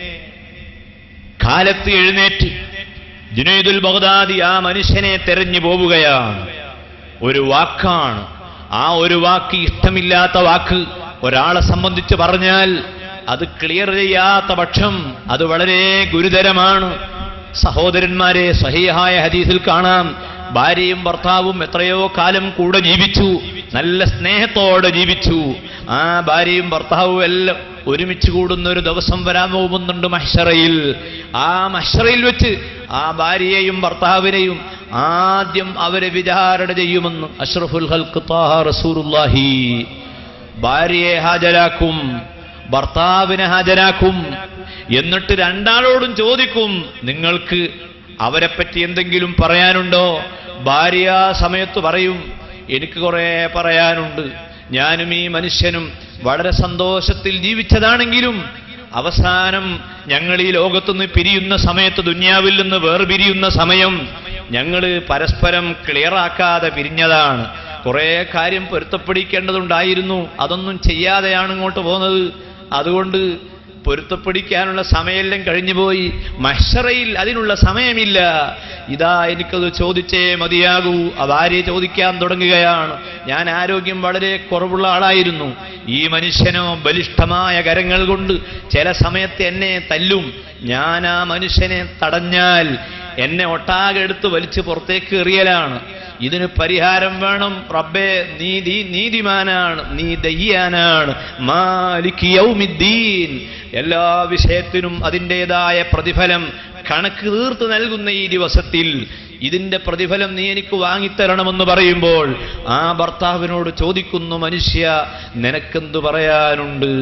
കാലത്ത് എഴുന്നേറ്റ് ജുനൈദുൽ ബഗ്ദാദി ആ മനുഷ്യനെ തെരഞ്ഞു പോവുകയാണ് ഒരു വാക്കാണ് ആ ഒരു വാക്ക് ഇഷ്ടമില്ലാത്ത വാക്ക് ഒരാളെ സംബന്ധിച്ച് പറഞ്ഞാൽ അത് ക്ലിയർ ചെയ്യാത്ത പക്ഷം അത് വളരെ ഗുരുതരമാണ് സഹോദരന്മാരെ സഹിഹായ ഹദീസിൽ കാണാം ഭാര്യയും ഭർത്താവും എത്രയോ കാലം കൂടെ ജീവിച്ചു നല്ല സ്നേഹത്തോടെ ജീവിച്ചു ആ ഭാര്യയും ഭർത്താവും എല്ലാം ഒരുമിച്ച് കൂടുന്ന ഒരു ദിവസം വരാൻ പോകുന്നുണ്ട് മഹ്ഷറയിൽ ആ മഹ്ഷറയിൽ വെച്ച് ആ ഭാര്യയെയും ഭർത്താവിനെയും ആദ്യം അവരെ വിചാരണ ചെയ്യുമെന്ന് അഷ്റഫുൽ ഹൽക്ക് താഹ റസൂറുല്ലാഹി ഭാര്യയെ ഹാജരാക്കും ഭർത്താവിനെ ഹാജരാക്കും എന്നിട്ട് രണ്ടാളോടും ചോദിക്കും നിങ്ങൾക്ക് അവരെപ്പറ്റി എന്തെങ്കിലും പറയാനുണ്ടോ ഭാര്യ ആ സമയത്ത് പറയും എനിക്ക് കുറെ പറയാനുണ്ട് ഞാനും ഈ മനുഷ്യനും വളരെ സന്തോഷത്തിൽ ജീവിച്ചതാണെങ്കിലും അവസാനം ഞങ്ങൾ ഈ ലോകത്തുനിന്ന് പിരിയുന്ന സമയത്ത് ദുന്യാവിൽ നിന്ന് വേർപിരിയുന്ന സമയം ഞങ്ങൾ പരസ്പരം ക്ലിയറാക്കാതെ പിരിഞ്ഞതാണ് കുറെ കാര്യം പൊരുത്തപ്പെടിക്കേണ്ടതുണ്ടായിരുന്നു അതൊന്നും ചെയ്യാതെയാണ് ഇങ്ങോട്ട് പോകുന്നത് അതുകൊണ്ട് പൊരുത്തപ്പെടിക്കാനുള്ള സമയമെല്ലാം കഴിഞ്ഞുപോയി മഷറയിൽ അതിനുള്ള സമയമില്ല ഇതാ എനിക്കത് ചോദിച്ചേ മതിയാകൂ ആ ഭാര്യ ചോദിക്കാൻ തുടങ്ങുകയാണ് ഞാൻ ആരോഗ്യം വളരെ കുറവുള്ള ആളായിരുന്നു ഈ മനുഷ്യനോ ബലിഷ്ഠമായ കരങ്ങൾ കൊണ്ട് ചില സമയത്ത് എന്നെ തല്ലും ഞാൻ ആ മനുഷ്യനെ തടഞ്ഞാൽ എന്നെ ഒട്ടാകെ എടുത്ത് വലിച്ചു പുറത്തേക്ക് എറിയലാണ് ഇതിന് പരിഹാരം വേണം റബ്ബേ നീതി നീതിമാനാണ് നീ ദയ്യാനാണ് മാലിക് യൗമിദ്ദീൻ എല്ലാ വിഷയത്തിനും അതിൻ്റെതായ പ്രതിഫലം കണക്ക് തീർത്ത് നൽകുന്ന ഈ ദിവസത്തിൽ ഇതിന്റെ പ്രതിഫലം നീ എനിക്ക് വാങ്ങിത്തരണമെന്ന് പറയുമ്പോൾ ആ ഭർത്താവിനോട് ചോദിക്കുന്നു മനുഷ്യ നിനക്കെന്തു പറയാനുണ്ട്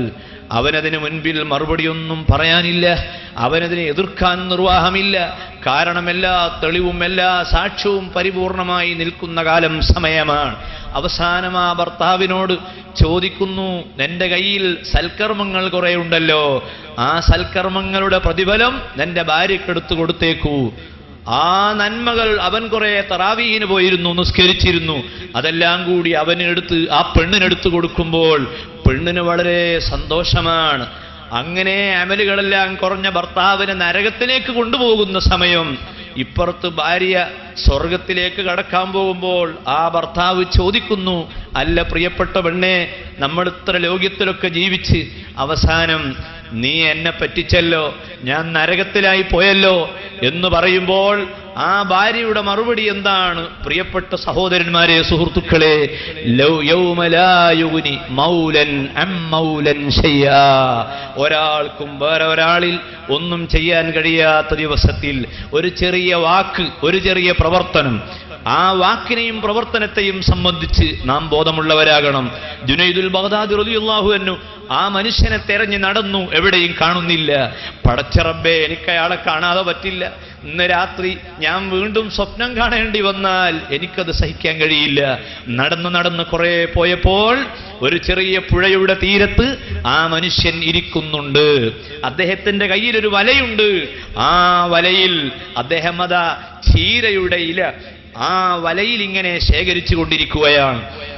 അവനതിന് മുൻപിൽ മറുപടിയൊന്നും പറയാനില്ല അവനതിനെ എതിർക്കാൻ നിർവാഹമില്ല കാരണം എല്ലാ തെളിവും എല്ലാ സാക്ഷ്യവും പരിപൂർണമായി നിൽക്കുന്ന കാലം സമയമാണ് അവസാനം ആ ഭർത്താവിനോട് ചോദിക്കുന്നു നിന്റെ കയ്യിൽ സൽക്കർമ്മങ്ങൾ കുറെ ഉണ്ടല്ലോ ആ സൽക്കർമ്മങ്ങളുടെ പ്രതിഫലം നിന്റെ ഭാര്യക്കെടുത്തു കൊടുത്തേക്കൂ ആ നന്മകൾ അവൻ കുറെ തറാവീന് പോയിരുന്നു നിസ്കരിച്ചിരുന്നു അതെല്ലാം കൂടി അവനെടുത്ത് ആ പെണ്ണിനെടുത്ത് കൊടുക്കുമ്പോൾ പെണ്ണിന് വളരെ സന്തോഷമാണ് അങ്ങനെ അമലുകളെല്ലാം കുറഞ്ഞ ഭർത്താവിനെ നരകത്തിലേക്ക് കൊണ്ടുപോകുന്ന സമയം ഇപ്പുറത്ത് ഭാര്യ സ്വർഗത്തിലേക്ക് കടക്കാൻ പോകുമ്പോൾ ആ ഭർത്താവ് ചോദിക്കുന്നു അല്ല പ്രിയപ്പെട്ട പെണ്ണെ നമ്മൾ ഇത്ര ലോക്യത്തിലൊക്കെ ജീവിച്ച് അവസാനം നീ എന്നെ പറ്റിച്ചല്ലോ ഞാൻ നരകത്തിലായി പോയല്ലോ എന്ന് പറയുമ്പോൾ ആ ഭാര്യയുടെ മറുപടി എന്താണ് പ്രിയപ്പെട്ട സഹോദരന്മാരെ സുഹൃത്തുക്കളെ ലൗ യൗമലായുനി മൗലൻ അം മൗലൻ ശയ്യാ ഒരാൾക്കും വേറെ ഒരാളിൽ ഒന്നും ചെയ്യാൻ കഴിയാത്ത ദിവസത്തിൽ ഒരു ചെറിയ വാക്ക് ഒരു ചെറിയ പ്രവർത്തനം ആ വാക്കിനെയും പ്രവർത്തനത്തെയും സംബന്ധിച്ച് നാം ബോധമുള്ളവരാകണം ജുനൈദുൽ ബഗ്ദാദി റളിയല്ലാഹു അൻഹു ആ മനുഷ്യനെ തെരഞ്ഞു നടന്നു എവിടെയും കാണുന്നില്ല പടച്ചറബേ എനിക്ക് അയാളെ കാണാതെ പറ്റില്ല ഇന്ന് രാത്രി ഞാൻ വീണ്ടും സ്വപ്നം കാണേണ്ടി വന്നാൽ എനിക്കത് സഹിക്കാൻ കഴിയില്ല നടന്ന് നടന്ന് കുറെ പോയപ്പോൾ ഒരു ചെറിയ പുഴയുടെ തീരത്ത് ആ മനുഷ്യൻ ഇരിക്കുന്നുണ്ട് അദ്ദേഹത്തിന്റെ കയ്യിൽ ഒരു വലയുണ്ട് ആ വലയിൽ അദ്ദേഹം അതാ ചീരയുടെ ഇല ആ വലയിൽ ഇങ്ങനെ ശേഖരിച്ചു കൊണ്ടിരിക്കുകയാണ്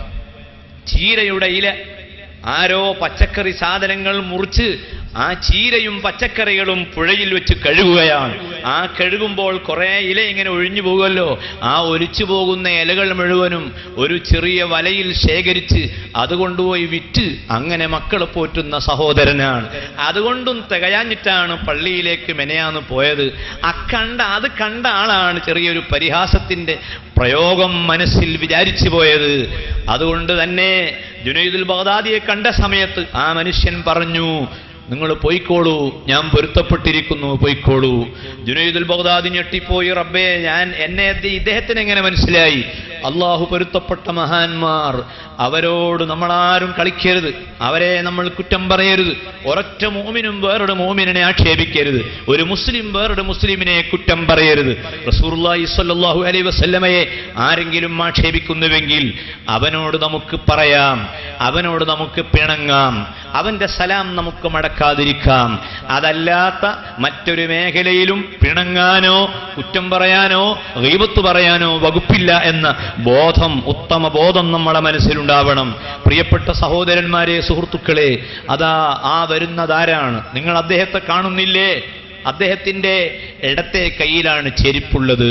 ചീരയുടെ ഇല ആരോ പച്ചക്കറി സാധനങ്ങൾ മുറിച്ച് ആ ചീരയും പച്ചക്കറികളും പുഴയിൽ വെച്ച് കഴുകുകയാണ് ആ കഴുകുമ്പോൾ കുറെ ഇല ഇങ്ങനെ ഒഴിഞ്ഞു പോകുമല്ലോ ആ ഒലിച്ചു പോകുന്ന ഇലകൾ മുഴുവനും ഒരു ചെറിയ വലയിൽ ശേഖരിച്ച് അത് കൊണ്ടുപോയി വിറ്റ് അങ്ങനെ മക്കളെ പോറ്റുന്ന സഹോദരനാണ് അതുകൊണ്ടും തികയാഞ്ഞിട്ടാണ് പള്ളിയിലേക്ക് മെനയാന്ന് പോയത് അക്കണ്ട അത് കണ്ട ആളാണ് ചെറിയൊരു പരിഹാസത്തിന്റെ പ്രയോഗം മനസ്സിൽ വിചാരിച്ചു പോയത് അതുകൊണ്ട് തന്നെ ജുനൈദുൽ ബഗ്ദാദിയെ കണ്ട സമയത്ത് ആ മനുഷ്യൻ പറഞ്ഞു നിങ്ങൾ പൊയ്ക്കോളൂ ഞാൻ പൊരുത്തപ്പെട്ടിരിക്കുന്നു പൊയ്ക്കോളൂ ജുനൈദുൽ ബഗ്ദാദി ഞെട്ടിപ്പോയി റബ്ബേ ഞാൻ എന്നെ ഇദ്ദേഹത്തിന് എങ്ങനെ മനസ്സിലായി അള്ളാഹു പൊരുത്തപ്പെട്ട മഹാന്മാർ അവരോട് നമ്മളാരും കളിക്കരുത് അവരെ നമ്മൾ കുറ്റം പറയരുത് ഒരൊറ്റ മോമിനും വേറൊരു മോമിനെ ആക്ഷേപിക്കരുത് ഒരു മുസ്ലിം വേറൊരു മുസ്ലിമിനെ കുറ്റം പറയരുത് റസൂർലാഹി സ്വല്ലല്ലാഹു അലൈഹി വസല്ലമയെ ആരെങ്കിലും ആക്ഷേപിക്കുന്നുവെങ്കിൽ അവനോട് നമുക്ക് പറയാം അവനോട് നമുക്ക് പിണങ്ങാം അവന്റെ സലാം നമുക്ക് മടക്കാതിരിക്കാം അതല്ലാത്ത മറ്റൊരു മേഖലയിലും പിണങ്ങാനോ കുറ്റം പറയാനോ ഗീബത്ത് പറയാനോ വകുപ്പില്ല എന്ന ബോധം ഉത്തമ ബോധം നമ്മളെ മനസ്സിലുണ്ടാവണം പ്രിയപ്പെട്ട സഹോദരന്മാരെ സുഹൃത്തുക്കളെ അതാ ആ വരുന്നതാരാണ് നിങ്ങൾ അദ്ദേഹത്തെ കാണുന്നില്ലേ അദ്ദേഹത്തിന്റെ ഇടത്തെ കയ്യിലാണ് ചെരുപ്പുള്ളത്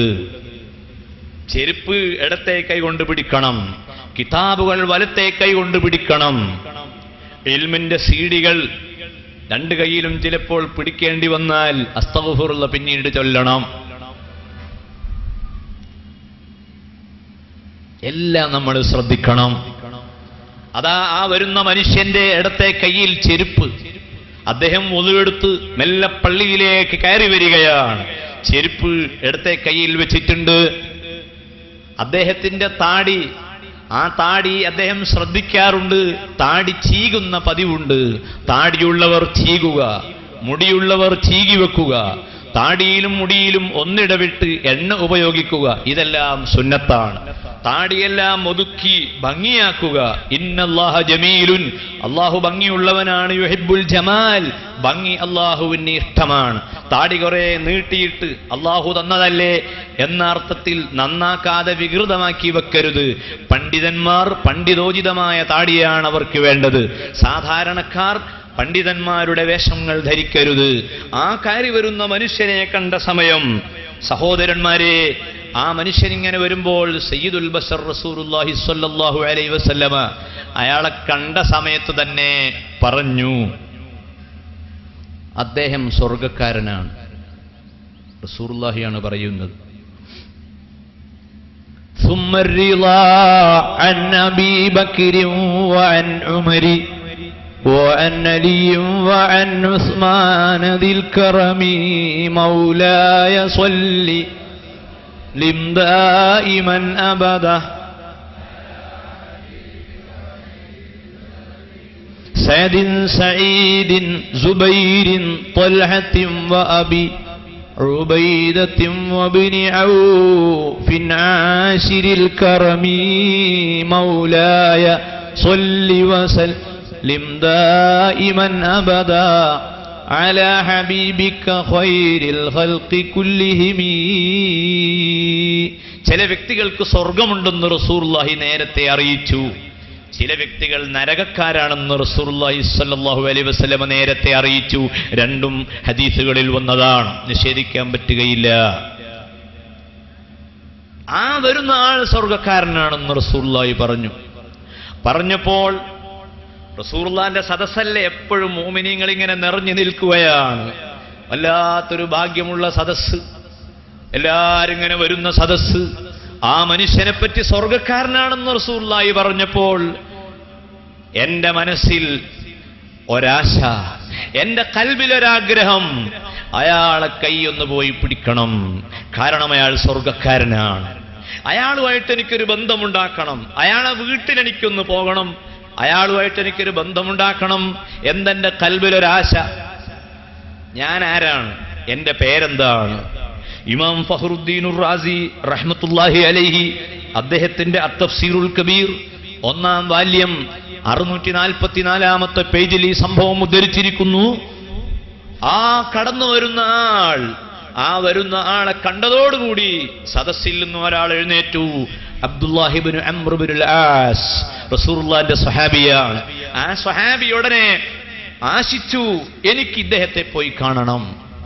ചെരുപ്പ് ഇടത്തെ കൈ കൊണ്ട് പിടിക്കണം കിതാബുകൾ വലത്തെ കൈ കൊണ്ട് പിടിക്കണം ഇൽമിന്റെ സീഡികൾ രണ്ട് കൈയിലും ചിലപ്പോൾ പിടിക്കേണ്ടി വന്നാൽ അസ്തഗഫുറുള്ള പിന്നീട് ചൊല്ലണം എല്ലാം നമ്മൾ ശ്രദ്ധിക്കണം അതാ ആ വരുന്ന മനുഷ്യന്റെ ഇടത്തെ കയ്യിൽ ചെരുപ്പ് അദ്ദേഹം ഒതുവെടുത്ത് മെല്ലെ പള്ളിയിലേക്ക് കയറി വരികയാണ് ചെരുപ്പ് ഇടത്തെ കയ്യിൽ വെച്ചിട്ടുണ്ട് അദ്ദേഹത്തിന്റെ താടി ആ താടി അദ്ദേഹം ശ്രദ്ധിക്കാറുണ്ട് താടി ചീകുന്ന പതിവുണ്ട് താടിയുള്ളവർ ചീകുക മുടിയുള്ളവർ ചീകി വെക്കുക താടിയിലും മുടിയിലും ഒന്നിടവിട്ട് എണ്ണ ഉപയോഗിക്കുക ഇതെല്ലാം സുന്നത്താണ് താടിയെല്ലാം ഒതുക്കി ഭംഗിയാക്കുക ഇന്നല്ലാഹ ജമീലുൻ അള്ളാഹു ഭംഗിയുള്ളവനാണ് യുഹിബുൽ ജമാൽ ഭംഗി അള്ളാഹുവിന് ഇഷ്ടമാണ് താടി കുറെ നീട്ടിയിട്ട് അള്ളാഹു തന്നതല്ലേ എന്ന അർത്ഥത്തിൽ നന്നാക്കാതെ വികൃതമാക്കി വെക്കരുത് പണ്ഡിതന്മാർ പണ്ഡിതോചിതമായ താടിയാണ് അവർക്ക് വേണ്ടത് സാധാരണക്കാർ പണ്ഡിതന്മാരുടെ വേഷങ്ങൾ ധരിക്കരുത് ആ കാരി വരുന്ന മനുഷ്യനെ കണ്ട സമയം സഹോദരന്മാരെ ആ മനുഷ്യൻ ഇങ്ങനെ വരുമ്പോൾ സയ്യിദുൽ ബസർ റസൂലുള്ളാഹി സ്വല്ലല്ലാഹു അലൈഹി വസല്ലമ അയാളെ കണ്ട സമയത്ത് തന്നെ പറഞ്ഞു അദ്ദേഹം സ്വർഗക്കാരനാണ് റസൂലുള്ളാഹിയാണ് പറയുന്നത് ثم الرضا عن أبي بكر وعن عمر وعن علي وعن عثمان ذي الكرم مولاي صل لم دائما أبدا سعد سعيد زبير طلحة وأبي عبيدة وابن عوف عاشر الكرم مولاي صل وسلم دائما أبدا على حبيبك خير الخلق كلهم ചില വ്യക്തികൾക്ക് സ്വർഗമുണ്ടെന്ന് റസൂർലാഹി നേരത്തെ അറിയിച്ചു ചില വ്യക്തികൾ നരകക്കാരാണെന്ന് റസൂർലാഹി സല്ലാഹു അലൈ വസ്ലമ നേരത്തെ അറിയിച്ചു രണ്ടും ഹദീസുകളിൽ വന്നതാണ് നിഷേധിക്കാൻ പറ്റുകയില്ല ആ വരുന്ന ആൾ സ്വർഗക്കാരനാണെന്ന് റസൂർലാഹി പറഞ്ഞു പറഞ്ഞപ്പോൾ റസൂർലാന്റെ സദസ്സല്ലേ എപ്പോഴും മോമിനിങ്ങൾ ഇങ്ങനെ നിറഞ്ഞു നിൽക്കുകയാണ് വല്ലാത്തൊരു ഭാഗ്യമുള്ള സദസ്സ് എല്ലാരും ഇങ്ങനെ വരുന്ന സദസ്സ് ആ മനുഷ്യനെ പറ്റി സ്വർഗക്കാരനാണെന്ന് റസൂള്ളായി പറഞ്ഞപ്പോൾ എന്റെ മനസ്സിൽ ഒരാശ എന്റെ കൽവിലൊരാഗ്രഹം അയാളെ കൈയൊന്ന് പോയി പിടിക്കണം കാരണം അയാൾ സ്വർഗക്കാരനാണ് അയാളുമായിട്ട് എനിക്കൊരു ബന്ധമുണ്ടാക്കണം അയാളെ വീട്ടിൽ എനിക്കൊന്ന് പോകണം അയാളുമായിട്ട് എനിക്കൊരു ബന്ധമുണ്ടാക്കണം എന്തെന്റെ കൽവിലൊരാശ ഞാൻ ആരാണ് എന്റെ പേരെന്താണ് ഇമാം ഫഹറുദ്ദീൻ റാസി റഹ്മത്തുല്ലാഹി അലൈഹി അദ്ദേഹത്തിന്റെ അത്തഫ്സീറുൽ കബീർ ഒന്നാം വാല്യം അറുന്നൂറ്റി നാൽപ്പത്തിനാലാമത്തെ പേജിൽ ഈ സംഭവം ഉദ്ധരിച്ചിരിക്കുന്നു ആ കടന്നു വരുന്ന ആൾ ആ വരുന്ന ആളെ കണ്ടതോടുകൂടി സദസ്സിൽ നിന്ന് ഒരാൾ എഴുന്നേറ്റു അബ്ദുല്ലാഹിബിൻ അമ്രുബിൻ ആസ് റസൂർലാന്റെ സ്വഹാബിയാണ് ആ സ്വഹാബി ഉടനെ ആശിച്ചു എനിക്ക് ഇദ്ദേഹത്തെ പോയി കാണണം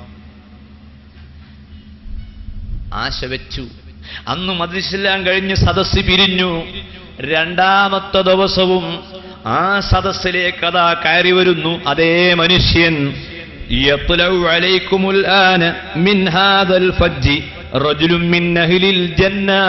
ആശ വെച്ചു അന്ന് മതിശെല്ലാം കഴിഞ്ഞ് സദസ് പിരിഞ്ഞു രണ്ടാമത്തെ ദിവസവും ആ സദസ്സിലേക്ക് അതാ കയറി വരുന്നു അതേ മനുഷ്യൻ يطلع عليكم الآن من هذا الفج رجل من أهل الجنة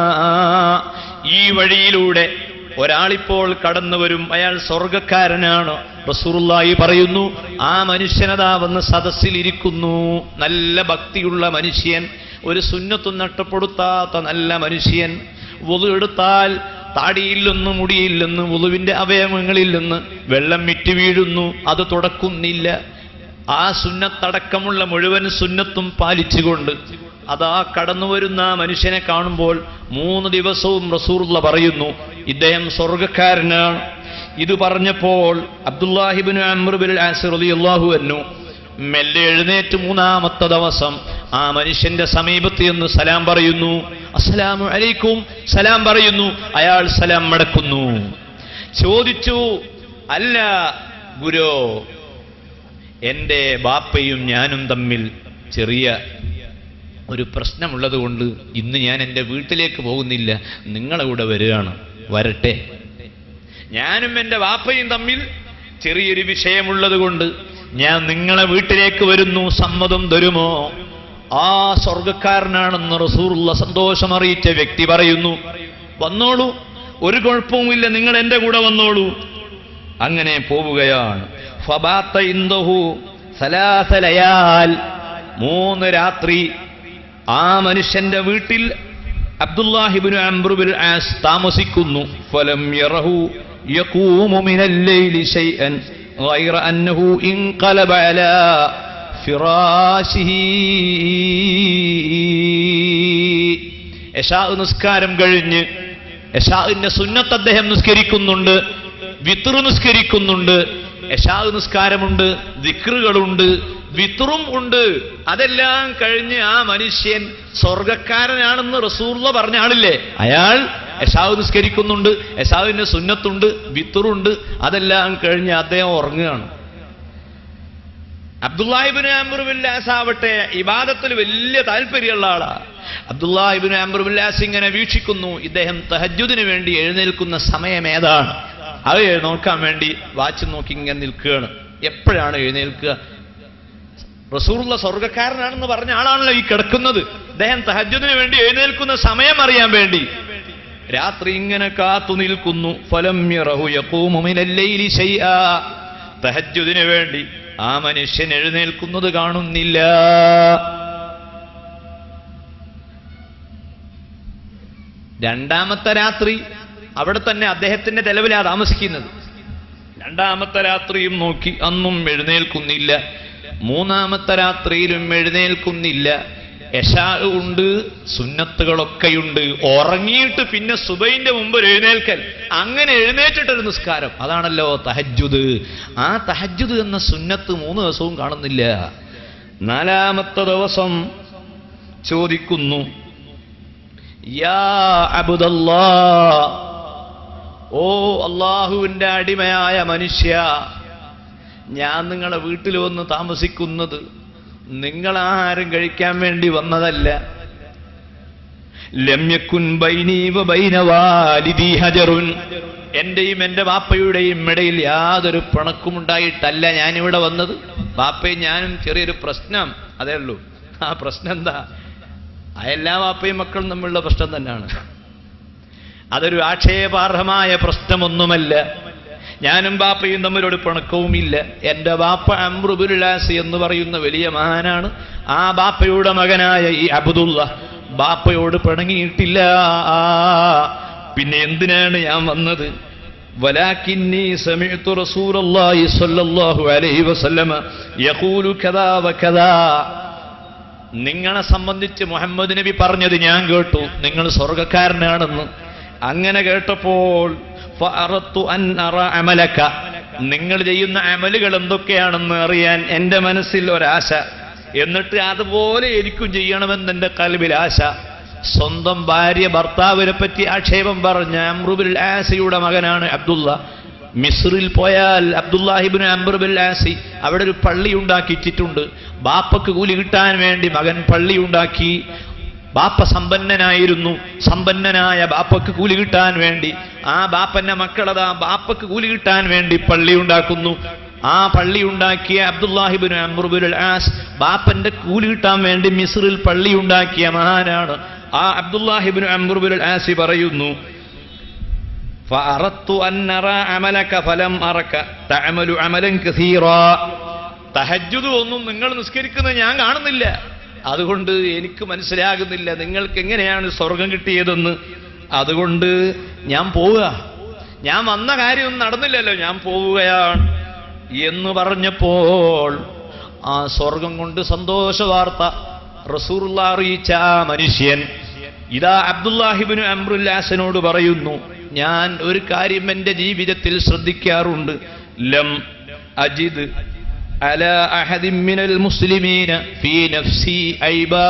ഈ വഴിയിലൂടെ ഒരാളിപ്പോൾ കടന്നു വരും അയാൾ സ്വർഗക്കാരനാണ് റസൂറുള്ളായി പറയുന്നു ആ മനുഷ്യനതാ വന്ന് സദസ്സിൽ ഇരിക്കുന്നു നല്ല ഭക്തിയുള്ള മനുഷ്യൻ ഒരു സുന്നത്തും നഷ്ടപ്പെടുത്താത്ത നല്ല മനുഷ്യൻ വുളു എടുത്താൽ താടിയിൽ നിന്ന് മുടിയിൽ നിന്ന് വുളുവിന്റെ അവയവങ്ങളിൽ നിന്ന് വെള്ളം മിറ്റി വീഴുന്നു അത് തുടക്കുന്നില്ല ആ സുന്നത്തടക്കമുള്ള മുഴുവൻ സുന്നത്തും പാലിച്ചുകൊണ്ട് അതാ കടന്നു വരുന്ന ആ മനുഷ്യനെ കാണുമ്പോൾ മൂന്ന് ദിവസവും റസൂറുള്ള പറയുന്നു ഇദ്ദേഹം സ്വർഗക്കാരനാണ് ഇത് പറഞ്ഞപ്പോൾ അബ്ദുല്ലാഹിബിൻ അമ്രുബിൻ അള്ളാഹു എന്നു മെല്ലെ എഴുന്നേറ്റ് മൂന്നാമത്തെ ദിവസം ആ മനുഷ്യന്റെ സമീപത്ത് എന്ന് സലാം പറയുന്നു അസ്സലാമു അലൈക്കും സലാം പറയുന്നു അയാൾ സലാം മടക്കുന്നു ചോദിച്ചു അല്ല ഗുരോ എന്റെ ബാപ്പയും ഞാനും തമ്മിൽ ചെറിയ ഒരു പ്രശ്നമുള്ളത് കൊണ്ട് ഇന്ന് ഞാൻ എൻ്റെ വീട്ടിലേക്ക് പോകുന്നില്ല നിങ്ങളിവിടെ വരികയാണ് വരട്ടെ ഞാനും എൻ്റെ വാപ്പയും തമ്മിൽ ചെറിയൊരു വിഷയമുള്ളത് കൊണ്ട് ഞാൻ നിങ്ങളെ വീട്ടിലേക്ക് വരുന്നു സമ്മതം തരുമോ ആ സ്വർഗക്കാരനാണെന്ന് റസൂറുള്ള സന്തോഷം അറിയിച്ച വ്യക്തി പറയുന്നു വന്നോളൂ ഒരു കുഴപ്പവുമില്ല നിങ്ങൾ എൻ്റെ കൂടെ വന്നോളൂ അങ്ങനെ പോവുകയാണ് ഫബാത്ത ഇന്ദഹു സലാസലയാൽ മൂന്ന് രാത്രി ആ മനുഷ്യന്റെ വീട്ടിൽ അബ്ദുല്ലാഹിബിന് അംബ്രുബിൽ ആസ് താമസിക്കുന്നു ഫലം യറഹു يقوم من الليل شيئا غير أنه انقلب على فراشه യശാ നിസ്കാരം കഴിഞ്ഞ് യശാവിന്റെ സുന്നത്ത് അദ്ദേഹം നിസ്കരിക്കുന്നുണ്ട് വിത്തുർ നിസ്കരിക്കുന്നുണ്ട് യശാ നിസ്കാരമുണ്ട് ദിക്റുകളുണ്ട് വിത്തുറും ഉണ്ട് അതെല്ലാം കഴിഞ്ഞ് ആ മനുഷ്യൻ സ്വർഗക്കാരനാണെന്ന് റസൂർല പറഞ്ഞ ആളില്ലേ അയാൾ യശാവ് നിസ്കരിക്കുന്നുണ്ട് യശാവിന്റെ സുന്നത്തുണ്ട് വിത്തുറുണ്ട് അതെല്ലാം കഴിഞ്ഞ് അദ്ദേഹം ഉറങ്ങുകയാണ് അബ്ദുല്ലാഹിബിന് അംബറുബില്ലാസ് ആവട്ടെ ഇബാദത്തിൽ വലിയ താല്പര്യമുള്ള ആളാ അബ്ദുല്ലാഹിബിന് അംബറുബില്ലാസ് ഇങ്ങനെ വീക്ഷിക്കുന്നു ഇദ്ദേഹം തഹജുദിന് വേണ്ടി എഴുന്നേൽക്കുന്ന സമയം ഏതാണ് അത് നോക്കാൻ വേണ്ടി വാച്ച് നോക്കി ഇങ്ങനെ നിൽക്കുകയാണ് എപ്പോഴാണ് എഴുന്നേൽക്കുക റസൂറുള്ള സ്വർഗക്കാരനാണെന്ന് പറഞ്ഞ ആളാണല്ലോ ഈ കിടക്കുന്നത് അദ്ദേഹം തഹജുദിന് വേണ്ടി എഴുന്നേൽക്കുന്ന സമയം അറിയാൻ വേണ്ടി രാത്രി ഇങ്ങനെ കാത്തു നിൽക്കുന്നു ഫലം യറഹു യഖൂമു മിനൽ ലൈലി ശൈആ തഹജ്ജുദിന് വേണ്ടി ആ മനുഷ്യൻ എഴുന്നേൽക്കുന്നത് കാണുന്നില്ല രണ്ടാമത്തെ രാത്രി അവിടെ തന്നെ അദ്ദേഹത്തിന്റെ ചെലവിലാ താമസിക്കുന്നത് രണ്ടാമത്തെ രാത്രിയും നോക്കി അന്നും എഴുന്നേൽക്കുന്നില്ല മൂന്നാമത്തെ രാത്രിയിലും എഴുന്നേൽക്കുന്നില്ല യശാ ഉണ്ട് സുന്നത്തുകളൊക്കെയുണ്ട് ഉറങ്ങിയിട്ട് പിന്നെ സുബൈന്റെ മുമ്പ് ഒരു എഴുന്നേൽക്കൽ അങ്ങനെ എഴുന്നേറ്റിട്ടൊരു നിസ്കാരം അതാണല്ലോ തഹജ്ജുദ് ആ തഹജ്ജുദ് എന്ന സുന്നത്ത് മൂന്ന് ദിവസവും കാണുന്നില്ല നാലാമത്തെ ദിവസം ചോദിക്കുന്നു യാ അബുദല്ലാ ഓ അള്ളാഹുവിന്റെ അടിമയായ മനുഷ്യ ഞാൻ നിങ്ങളെ വീട്ടിൽ വന്ന് താമസിക്കുന്നത് നിങ്ങൾ ആഹാരം കഴിക്കാൻ വേണ്ടി വന്നതല്ല ലമ്യക്കുൻ ബൈനീവ ബൈനവാലിദീ ഹജറുൻ എന്റെയും എന്റെ ബാപ്പയുടെയും ഇടയിൽ യാതൊരു പിണക്കും ഉണ്ടായിട്ടല്ല ഞാനിവിടെ വന്നത് ബാപ്പയും ഞാനും ചെറിയൊരു പ്രശ്നം അതേ ഉള്ളൂ ആ പ്രശ്നം എന്താ ആ എല്ലാ ബാപ്പയും മക്കളും തമ്മിലുള്ള പ്രശ്നം തന്നെയാണ് അതൊരു ആക്ഷേപാർഹമായ പ്രശ്നമൊന്നുമല്ല ഞാനും ബാപ്പയും തമ്മിലൊരു പിണക്കവുമില്ല എൻ്റെ ബാപ്പ അമ്രുബുലാസി എന്ന് പറയുന്ന വലിയ മഹാനാണ് ആ ബാപ്പയുടെ മകനായ ഈ അബുദുള്ള ബാപ്പയോട് പിണങ്ങിയിട്ടില്ല പിന്നെ എന്തിനാണ് ഞാൻ വന്നത് വലാക്കിന്നി സമയത്തു റസൂലല്ലാഹി സ്വല്ലല്ലാഹു അലൈഹി വസല്ലമ യഖൂലു കദാ വകദാ നിങ്ങളെ സംബന്ധിച്ച് മുഹമ്മദ് നബി പറഞ്ഞത് ഞാൻ കേട്ടു നിങ്ങൾ സ്വർഗക്കാരനാണെന്ന് അങ്ങനെ കേട്ടപ്പോൾ ഫഅറത്തു അൻ അറ അമലക നിങ്ങൾ ചെയ്യുന്ന അമലുകൾ എന്തൊക്കെയാണെന്ന് അറിയാൻ എൻ്റെ മനസ്സിൽ ഒരാശ എന്നിട്ട് അതുപോലെ എനിക്കും ചെയ്യണമെന്ന് എൻ്റെ കൽവിൽ ആശ സ്വന്തം ഭാര്യ ഭർത്താവിനെ പറ്റി ആക്ഷേപം പറഞ്ഞ അമ്രുബിൽ ആസിയുടെ മകനാണ് അബ്ദുള്ള മിസ്റിൽ പോയാൽ അബ്ദുല്ലാഹിബിൻ അംബർബിൽ ആസി അവിടെ ഒരു പള്ളി ഉണ്ടാക്കിയിട്ടുണ്ട് ബാപ്പക്ക് കൂലി കിട്ടാൻ വേണ്ടി മകൻ പള്ളി ഉണ്ടാക്കി ബാപ്പ സമ്പന്നനായിരുന്നു സമ്പന്നനായ ബാപ്പക്ക് കൂലി കിട്ടാൻ വേണ്ടി ആ ബാപ്പന്റെ മക്കളതാ ബാപ്പക്ക് കൂലി കിട്ടാൻ വേണ്ടി പള്ളി ഉണ്ടാക്കുന്നു ആ പള്ളി ഉണ്ടാക്കിയ അബ്ദുല്ലാഹിബിൻ അമ്രുബുൽ ആസ് ബാപ്പന്റെ കൂലി കിട്ടാൻ വേണ്ടി മിസ്റിൽ പള്ളി ഉണ്ടാക്കിയ മഹാനാണ് ആ അബ്ദുല്ലാഹിബിൻ അമ്രുബുൽ ആസി പറയുന്നു فأردت أن نرى عملك فلم أرك تعمل عملا كثيرا തഹജ്ജുദ് ഒന്നും നിങ്ങൾ നിസ്കരിക്കുന്നത് ഞാൻ കാണുന്നില്ല അതുകൊണ്ട് എനിക്ക് മനസ്സിലാകുന്നില്ല നിങ്ങൾക്ക് എങ്ങനെയാണ് സ്വർഗം കിട്ടിയതെന്ന് അതുകൊണ്ട് ഞാൻ പോവുക ഞാൻ വന്ന കാര്യമൊന്നും നടന്നില്ലല്ലോ ഞാൻ പോവുകയാണ് എന്ന് പറഞ്ഞപ്പോൾ ആ സ്വർഗം കൊണ്ട് സന്തോഷ വാർത്ത റസൂറുള്ള അറിയിച്ച ആ മനുഷ്യൻ ഇതാ അബ്ദുല്ലാഹിബിന് അമ്രുല്ലാസിനോട് പറയുന്നു ഞാൻ ഒരു കാര്യം എൻ്റെ ജീവിതത്തിൽ ശ്രദ്ധിക്കാറുണ്ട് ലം അജിദ് അല അഹദിൻ മിനൽ മുസ്ലിമീന ഫീ നഫ്സി ഐബാ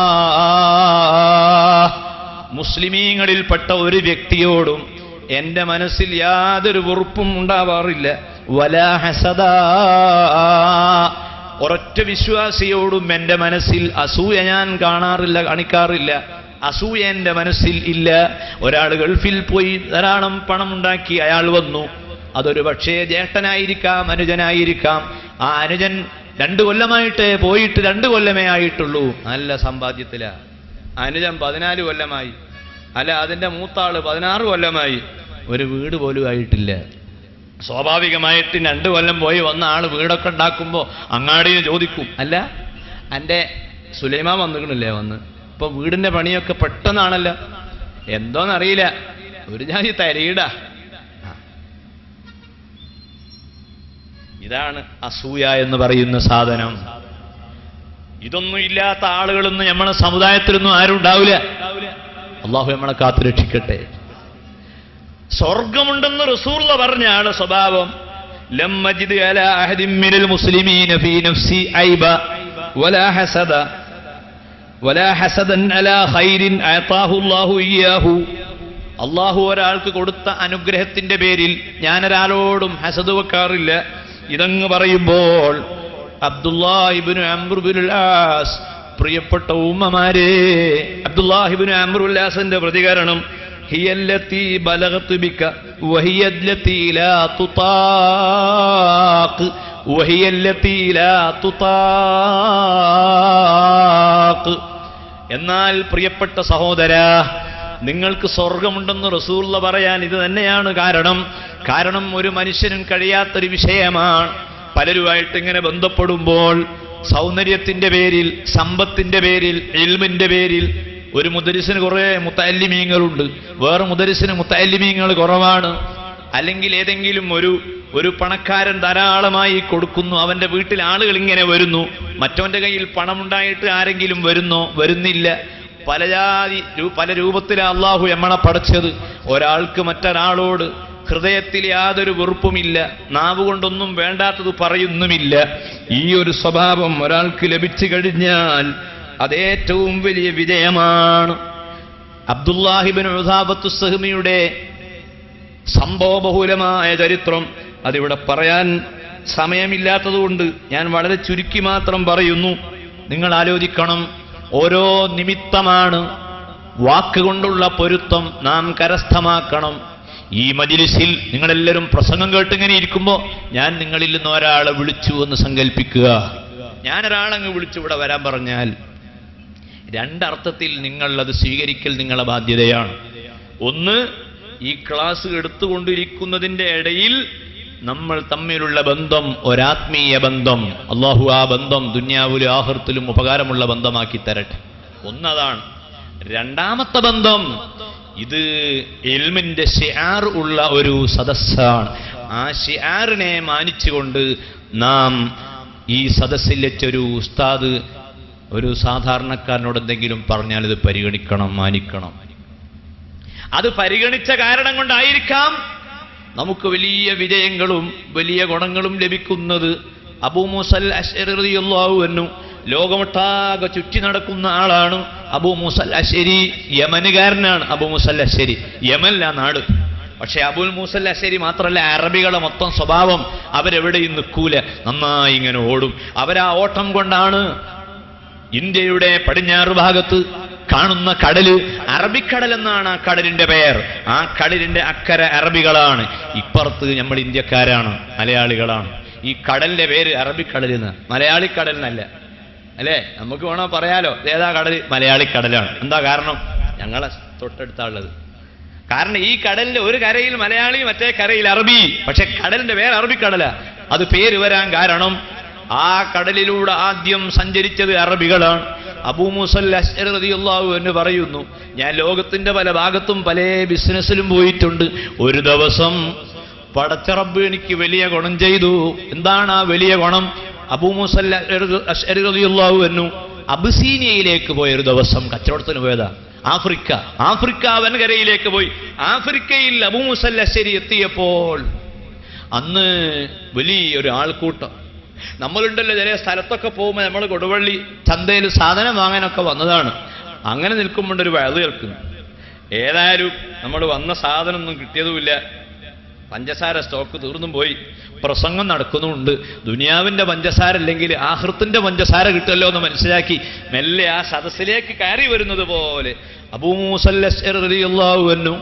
മുസ്ലിമീങ്ങളിൽപ്പെട്ട ഒരു വ്യക്തിയോടും എൻ്റെ മനസ്സിൽ യാതൊരു വെറുപ്പും ഉണ്ടാവാറില്ല വലാ ഹസദ ഒരൊറ്റ വിശ്വാസിയോടും എൻ്റെ മനസ്സിൽ അസൂയ ഞാൻ കാണാറില്ല കാണിക്കാറില്ല അസൂയ എൻ്റെ മനസ്സിൽ ഇല്ല ഒരാൾ ഗൾഫിൽ പോയി ധാരാളം പണമുണ്ടാക്കി അയാൾ വന്നു അതൊരു പക്ഷേ ജ്യേഷ്ഠനായിരിക്കാം അനുജനായിരിക്കാം ആ അനുജൻ രണ്ടു കൊല്ലമായിട്ട് പോയിട്ട് രണ്ടു കൊല്ലമേ ആയിട്ടുള്ളൂ നല്ല സമ്പാദ്യത്തില അനുജൻ പതിനാല് കൊല്ലമായി അല്ല അതിൻ്റെ മൂത്താള് പതിനാറ് കൊല്ലമായി ഒരു വീട് പോലും ആയിട്ടില്ല സ്വാഭാവികമായിട്ട് രണ്ട് കൊല്ലം പോയി വന്ന ആള് വീടൊക്കെ ഉണ്ടാക്കുമ്പോൾ അങ്ങാടിയിൽ ചോദിക്കും അല്ല എൻ്റെ സുലൈമാൻ വന്നിക്കണില്ലേ വന്ന് ഇപ്പൊ വീടിന്റെ പണിയൊക്കെ പെട്ടെന്നാണല്ലോ എന്തോന്നറിയില്ല ഒരു ജാതി തരീടാ ഇതാണ് അസൂയ എന്ന് പറയുന്ന സാധനം ഇതൊന്നും ഇല്ലാത്ത ആളുകളൊന്നും നമ്മളെ സമുദായത്തിലൊന്നും ആരും ഉണ്ടാവില്ല അള്ളാഹു നമ്മളെ കാത്തു രക്ഷിക്കട്ടെ സ്വർഗമുണ്ടെന്ന് റസൂർല പറഞ്ഞാണ് സ്വഭാവം ലം മജിദ് അല അഹദിൻ മിനൽ മുസ്ലിമീന ഫീ നഫ്സി ഐബ വലാ ഹസദ വലാ ഹസദൻ അലാ ഖൈരിൻ അഅതാഹു അല്ലാഹു ഇയ്യാഹു അള്ളാഹു ഒരാൾക്ക് കൊടുത്ത അനുഗ്രഹത്തിന്റെ പേരിൽ ഞാൻ ഒരാളോടും ഹസദ് വെക്കാറില്ല ഇതങ്ങ് പറയുമ്പോൾ അബ്ദുല്ലാഹിബിന് അംറുബുലാസ് പ്രിയപ്പെട്ട ഉമ്മമാരെ അബ്ദുല്ലാഹിബിന് അംറുല്ലാസിന്റെ പ്രതികരണം ഹിയല്ലത്തി ബലഗത്ത് ബിക വഹിയല്ലത്തി ലാ തുതാഖ് വഹിയല്ലത്തി ലാ തുതാഖ് എന്നാൽ പ്രിയപ്പെട്ട സഹോദര നിങ്ങൾക്ക് സ്വർഗമുണ്ടെന്ന് റസൂള്ള പറയാൻ ഇത് തന്നെയാണ് കാരണം കാരണം ഒരു മനുഷ്യനും കഴിയാത്തൊരു വിഷയമാണ് പലരുമായിട്ട് ഇങ്ങനെ ബന്ധപ്പെടുമ്പോൾ സൗന്ദര്യത്തിന്റെ പേരിൽ സമ്പത്തിന്റെ പേരിൽ ഇൽമിന്റെ പേരിൽ ഒരു മുദരിസിന് കുറെ മുത്തല്ലിമീങ്ങളുണ്ട് വേറെ മുദരിസിന് മുത്തല്ലിമീങ്ങൾ കുറവാണ് അല്ലെങ്കിൽ ഏതെങ്കിലും ഒരു ഒരു പണക്കാരൻ ധാരാളമായി കൊടുക്കുന്നു അവന്റെ വീട്ടിൽ ആളുകൾ ഇങ്ങനെ വരുന്നു മറ്റവന്റെ കയ്യിൽ പണമുണ്ടായിട്ട് ആരെങ്കിലും വരുന്നോ വരുന്നില്ല പല ജാതി രൂ- പല രൂപത്തിലാണ് അള്ളാഹു എമ്മളെ പടച്ചത് ഒരാൾക്ക് മറ്റൊരാളോട് ഹൃദയത്തിൽ യാതൊരു വെറുപ്പുമില്ല നാവ് കൊണ്ടൊന്നും വേണ്ടാത്തത് പറയുന്നുമില്ല ഈ ഒരു സ്വഭാവം ഒരാൾക്ക് ലഭിച്ചു കഴിഞ്ഞാൽ അതേറ്റവും വലിയ വിജയമാണ് അബ്ദുല്ലാഹിബിൻ ഉദാബത്തു സഹ്മിയുടെ സംഭവബഹുലമായ ചരിത്രം അതിവിടെ പറയാൻ സമയമില്ലാത്തതുകൊണ്ട് ഞാൻ വളരെ ചുരുക്കി മാത്രം പറയുന്നു നിങ്ങൾ ആലോചിക്കണം ഓരോ നിമിത്തമാണ് വാക്കുകൊണ്ടുള്ള പൊരുത്തം നാം കരസ്ഥമാക്കണം ഈ മജിലിസിൽ നിങ്ങളെല്ലാവരും പ്രസംഗം കേട്ടിങ്ങനെ ഇരിക്കുമ്പോൾ ഞാൻ നിങ്ങളിൽ നിന്ന് ഒരാളെ വിളിച്ചു എന്ന് സങ്കല്പിക്കുക ഞാൻ ഒരാളങ്ങ് വിളിച്ചു ഇവിടെ വരാൻ പറഞ്ഞാൽ രണ്ടർത്ഥത്തിൽ നിങ്ങൾ അത് സ്വീകരിക്കൽ നിങ്ങളെ ബാധ്യതയാണ് ഒന്ന് ഈ ക്ലാസ് എടുത്തുകൊണ്ടിരിക്കുന്നതിന്റെ ഇടയിൽ നമ്മൾ തമ്മിലുള്ള ബന്ധം ഒരാത്മീയ ബന്ധം അള്ളാഹു ആ ബന്ധം ദുന്യാവിലും ആഹൃത്തിലും ഉപകാരമുള്ള ബന്ധമാക്കി തരട്ടെ ഒന്നതാണ് രണ്ടാമത്തെ ബന്ധം ഇത് എൽമിന്റെ ഷിയാർ ഉള്ള ഒരു സദസ്സാണ് ആ ഷിയാറിനെ മാനിച്ചുകൊണ്ട് നാം ഈ സദസ്സിൽ വെച്ചൊരു ഉസ്താദ് ഒരു സാധാരണക്കാരനോട് എന്തെങ്കിലും പറഞ്ഞാൽ ഇത് പരിഗണിക്കണം മാനിക്കണം അത് പരിഗണിച്ച കാരണം കൊണ്ടായിരിക്കാം നമുക്ക് വലിയ വിജയങ്ങളും വലിയ ഗുണങ്ങളും ലഭിക്കുന്നത് അബൂ മുസൽ അഷറിയാവുന്നു ലോകമൊട്ടാകെ ചുറ്റി നടക്കുന്ന ആളാണ് അബൂ മുസൽ അശരി യമനുകാരനാണ് അബൂ മുസൽ അശരി യമല്ല നാട് പക്ഷെ അബുൽ മൂസൽ അശരി മാത്രമല്ല അറബികളെ മൊത്തം സ്വഭാവം അവരെവിടെയും നിൽക്കൂല നന്നായി ഇങ്ങനെ ഓടും അവരാ ഓട്ടം കൊണ്ടാണ് ഇന്ത്യയുടെ പടിഞ്ഞാറ് ഭാഗത്ത് കാണുന്ന കടല് അറബിക്കടൽ എന്നാണ് ആ കടലിന്റെ പേർ ആ കടലിന്റെ അക്കരെ അറബികളാണ് ഇപ്പുറത്ത് നമ്മൾ ഇന്ത്യക്കാരാണ് മലയാളികളാണ് ഈ കടലിന്റെ പേര് അറബിക്കടൽ എന്ന് മലയാളി കടൽ എന്നല്ല അല്ലേ നമുക്ക് വേണോ പറയാലോ ഏതാ കടൽ മലയാളി കടലാണ് എന്താ കാരണം ഞങ്ങളെ തൊട്ടടുത്താണുള്ളത് കാരണം ഈ കടലിന്റെ ഒരു കരയിൽ മലയാളി മറ്റേ കരയിൽ അറബി പക്ഷെ കടലിന്റെ പേര് അറബിക്കടല അത് പേര് വരാൻ കാരണം ആ കടലിലൂടെ ആദ്യം സഞ്ചരിച്ചത് അറബികളാണ് അബൂ മുസൽ അഷ്റദിയുള്ളാഹു എന്ന് പറയുന്നു ഞാൻ ലോകത്തിന്റെ പല ഭാഗത്തും പല ബിസിനസ്സിലും പോയിട്ടുണ്ട് ഒരു ദിവസം പടച്ചറബ് എനിക്ക് വലിയ ഗുണം ചെയ്തു എന്താണ് ആ വലിയ ഗുണം അബൂ മുസൽ അഷ്റദിയുള്ളാഹു എന്നു അബിസീനിയയിലേക്ക് പോയ ഒരു ദിവസം കച്ചവടത്തിന് പോയതാ ആഫ്രിക്ക ആഫ്രിക്ക വൻകരയിലേക്ക് പോയി ആഫ്രിക്കയിൽ അബൂ മുസൽ അശ്ശേരി എത്തിയപ്പോൾ അന്ന് വലിയൊരു ആൾക്കൂട്ടം നമ്മളുണ്ടല്ലോ ചില സ്ഥലത്തൊക്കെ പോകുമ്പോൾ നമ്മൾ കൊടുവള്ളി ചന്തയിൽ സാധനം വാങ്ങാനൊക്കെ വന്നതാണ് അങ്ങനെ നിൽക്കുമ്പോൾ ഒരു വയത് കേൾക്കുന്നു ഏതായാലും നമ്മൾ വന്ന സാധനമൊന്നും കിട്ടിയതുമില്ല പഞ്ചസാര സ്റ്റോക്ക് തീർന്നും പോയി പ്രസംഗം നടക്കുന്നുമുണ്ട് ദുനിയാവിന്റെ പഞ്ചസാര അല്ലെങ്കിൽ ആഹൃത്തിന്റെ പഞ്ചസാര കിട്ടുമല്ലോ എന്ന് മനസ്സിലാക്കി മെല്ലെ ആ സദസ്സിലേക്ക് കയറി വരുന്നത് പോലെ അബൂമുസല്ലാഹുവന്നു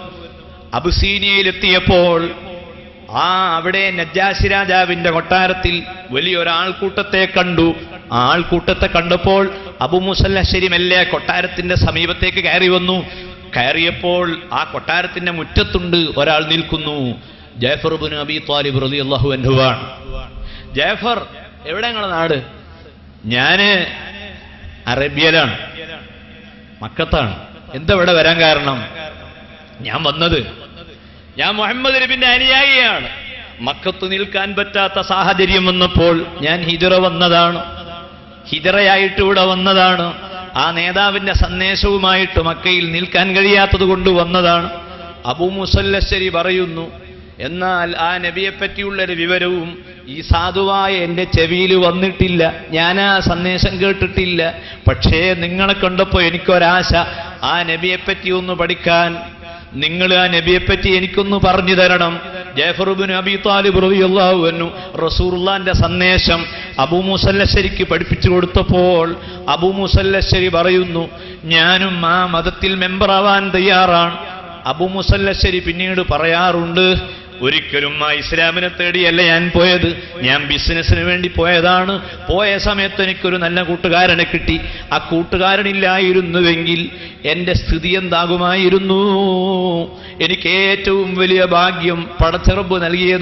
അബുസീനിയയിലെത്തിയപ്പോൾ ആ അവിടെ നജ്ജാശി രാജാവിന്റെ കൊട്ടാരത്തിൽ വലിയൊരാൾക്കൂട്ടത്തെ കണ്ടു ആ ആൾക്കൂട്ടത്തെ കണ്ടപ്പോൾ അബുമുസല്ലശ്ശേരി മെല്ലെ കൊട്ടാരത്തിന്റെ സമീപത്തേക്ക് കയറി വന്നു കയറിയപ്പോൾ ആ കൊട്ടാരത്തിന്റെ മുറ്റത്തുണ്ട് ഒരാൾ നിൽക്കുന്നു ജാഫർ ബിൻ അബി താലിബ് റലി അള്ളാഹു അൻഹുവാണ് ജാഫർ എവിടെ നിങ്ങളെ നാട് ഞാന് അറേബ്യയിലാണ് മക്കത്താണ് എന്താ ഇവിടെ വരാൻ കാരണം ഞാൻ വന്നത് ഞാൻ മുഹമ്മദ് നബിന്റെ അനുയായിയാണ് മക്കത്ത് നിൽക്കാൻ പറ്റാത്ത സാഹചര്യം വന്നപ്പോൾ ഞാൻ ഹിജറ വന്നതാണ് ഹിജറയായിട്ട് ഇവിടെ വന്നതാണ് ആ നേതാവിന്റെ സന്ദേശവുമായിട്ട് മക്കയിൽ നിൽക്കാൻ കഴിയാത്തത് കൊണ്ട് വന്നതാണ് അബൂ മുസല്ലശ്ശേരി പറയുന്നു എന്നാൽ ആ നബിയെ പറ്റിയുള്ളൊരു വിവരവും ഈ സാധുവായ എൻ്റെ ചെവിയിൽ വന്നിട്ടില്ല ഞാൻ ആ സന്ദേശം കേട്ടിട്ടില്ല പക്ഷേ നിങ്ങളെ കണ്ടപ്പോൾ എനിക്കൊരാശ ആ നബിയെപ്പറ്റി ഒന്ന് പഠിക്കാൻ നിങ്ങൾ ആ നബിയെപ്പറ്റി എനിക്കൊന്ന് പറഞ്ഞു തരണം ജയഫറുബിൻ അബി താലിബ് റളിയല്ലാഹു റസൂർലാന്റെ സന്ദേശം അബൂ മുസല്ലശ്ശേരിക്ക് പഠിപ്പിച്ചു കൊടുത്തപ്പോൾ അബൂ മുസല്ലശ്ശേരി പറയുന്നു ഞാനും ആ മതത്തിൽ മെമ്പറാവാൻ തയ്യാറാണ് അബൂ മുസല്ലശ്ശേരി പിന്നീട് പറയാറുണ്ട് ഒരിക്കലും ആ ഇസ്ലാമിനെ തേടിയല്ല ഞാൻ പോയത് ഞാൻ ബിസിനസ്സിന് വേണ്ടി പോയതാണ് പോയ സമയത്ത് എനിക്കൊരു നല്ല കൂട്ടുകാരനെ കിട്ടി ആ കൂട്ടുകാരനില്ലായിരുന്നുവെങ്കിൽ എൻ്റെ സ്ഥിതി എന്താകുമായിരുന്നു എനിക്ക് ഏറ്റവും വലിയ ഭാഗ്യം പടച്ചിറപ്പ് നൽകിയത്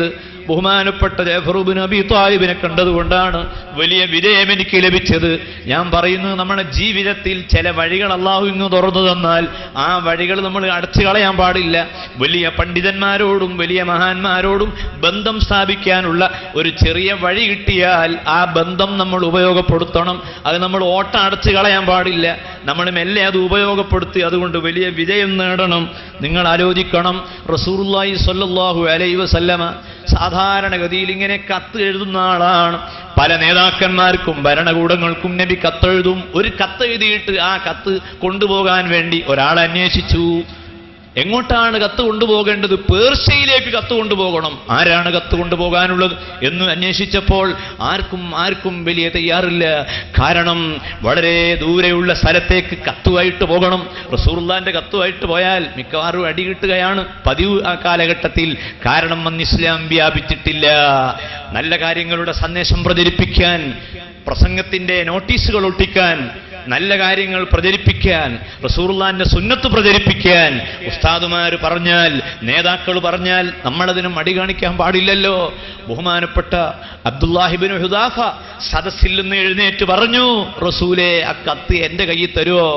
ബഹുമാനപ്പെട്ട ജഫറുബിൻ അബി താലിബിനെ കണ്ടതുകൊണ്ടാണ് വലിയ വിജയം എനിക്ക് ലഭിച്ചത് ഞാൻ പറയുന്നത് നമ്മുടെ ജീവിതത്തിൽ ചില വഴികൾ അള്ളാഹു ഇങ്ങ് തുറന്നു തന്നാൽ ആ വഴികൾ നമ്മൾ അടച്ചു കളയാൻ പാടില്ല വലിയ പണ്ഡിതന്മാരോടും വലിയ മഹാന്മാരോടും ബന്ധം സ്ഥാപിക്കാനുള്ള ഒരു ചെറിയ വഴി കിട്ടിയാൽ ആ ബന്ധം നമ്മൾ ഉപയോഗപ്പെടുത്തണം അത് നമ്മൾ ഓട്ടം അടച്ചു കളയാൻ പാടില്ല നമ്മൾ മെല്ലെ അത് ഉപയോഗപ്പെടുത്തി അതുകൊണ്ട് വലിയ വിജയം നേടണം നിങ്ങൾ ആലോചിക്കണം റസൂറുല്ലാഹി സ്വല്ലല്ലാഹു അലൈഹി വസല്ലമ സാധാരണഗതിയിൽ ഇങ്ങനെ കത്ത് എഴുതുന്ന ആളാണ് പല നേതാക്കന്മാർക്കും ഭരണകൂടങ്ങൾക്കും നബി കത്തെഴുതും ഒരു കത്ത് എഴുതിയിട്ട് ആ കത്ത് കൊണ്ടുപോകാൻ വേണ്ടി ഒരാൾ അന്വേഷിച്ചു എങ്ങോട്ടാണ് കത്ത് കൊണ്ടുപോകേണ്ടത് പേർഷ്യയിലേക്ക് കത്ത് കൊണ്ടുപോകണം ആരാണ് കത്ത് കൊണ്ടുപോകാനുള്ളത് എന്ന് അന്വേഷിച്ചപ്പോൾ ആർക്കും ആർക്കും വലിയ തയ്യാറില്ല കാരണം വളരെ ദൂരെയുള്ള സ്ഥലത്തേക്ക് കത്തുമായിട്ട് പോകണം റസൂർലാന്റെ കത്തുമായിട്ട് പോയാൽ മിക്കവാറും അടി കിട്ടുകയാണ് പതിവ് ആ കാലഘട്ടത്തിൽ കാരണം അന്ന് ഇസ്ലാം വ്യാപിച്ചിട്ടില്ല നല്ല കാര്യങ്ങളുടെ സന്ദേശം പ്രചരിപ്പിക്കാൻ പ്രസംഗത്തിന്റെ നോട്ടീസുകൾ ഒട്ടിക്കാൻ നല്ല കാര്യങ്ങൾ പ്രചരിപ്പിക്കാൻ റസൂർലാന്റെ സുന്നത്ത് പ്രചരിപ്പിക്കാൻ ഉസ്താദുമാർ പറഞ്ഞാൽ നേതാക്കൾ പറഞ്ഞാൽ നമ്മളതിന് മടി കാണിക്കാൻ പാടില്ലല്ലോ ബഹുമാനപ്പെട്ട അബ്ദുല്ലാഹിബിൻ ഹുദാഫ സദസ്സിൽ നിന്ന് എഴുന്നേറ്റ് പറഞ്ഞു റസൂലെ ആ കത്ത് എന്റെ കയ്യിൽ തരുമോ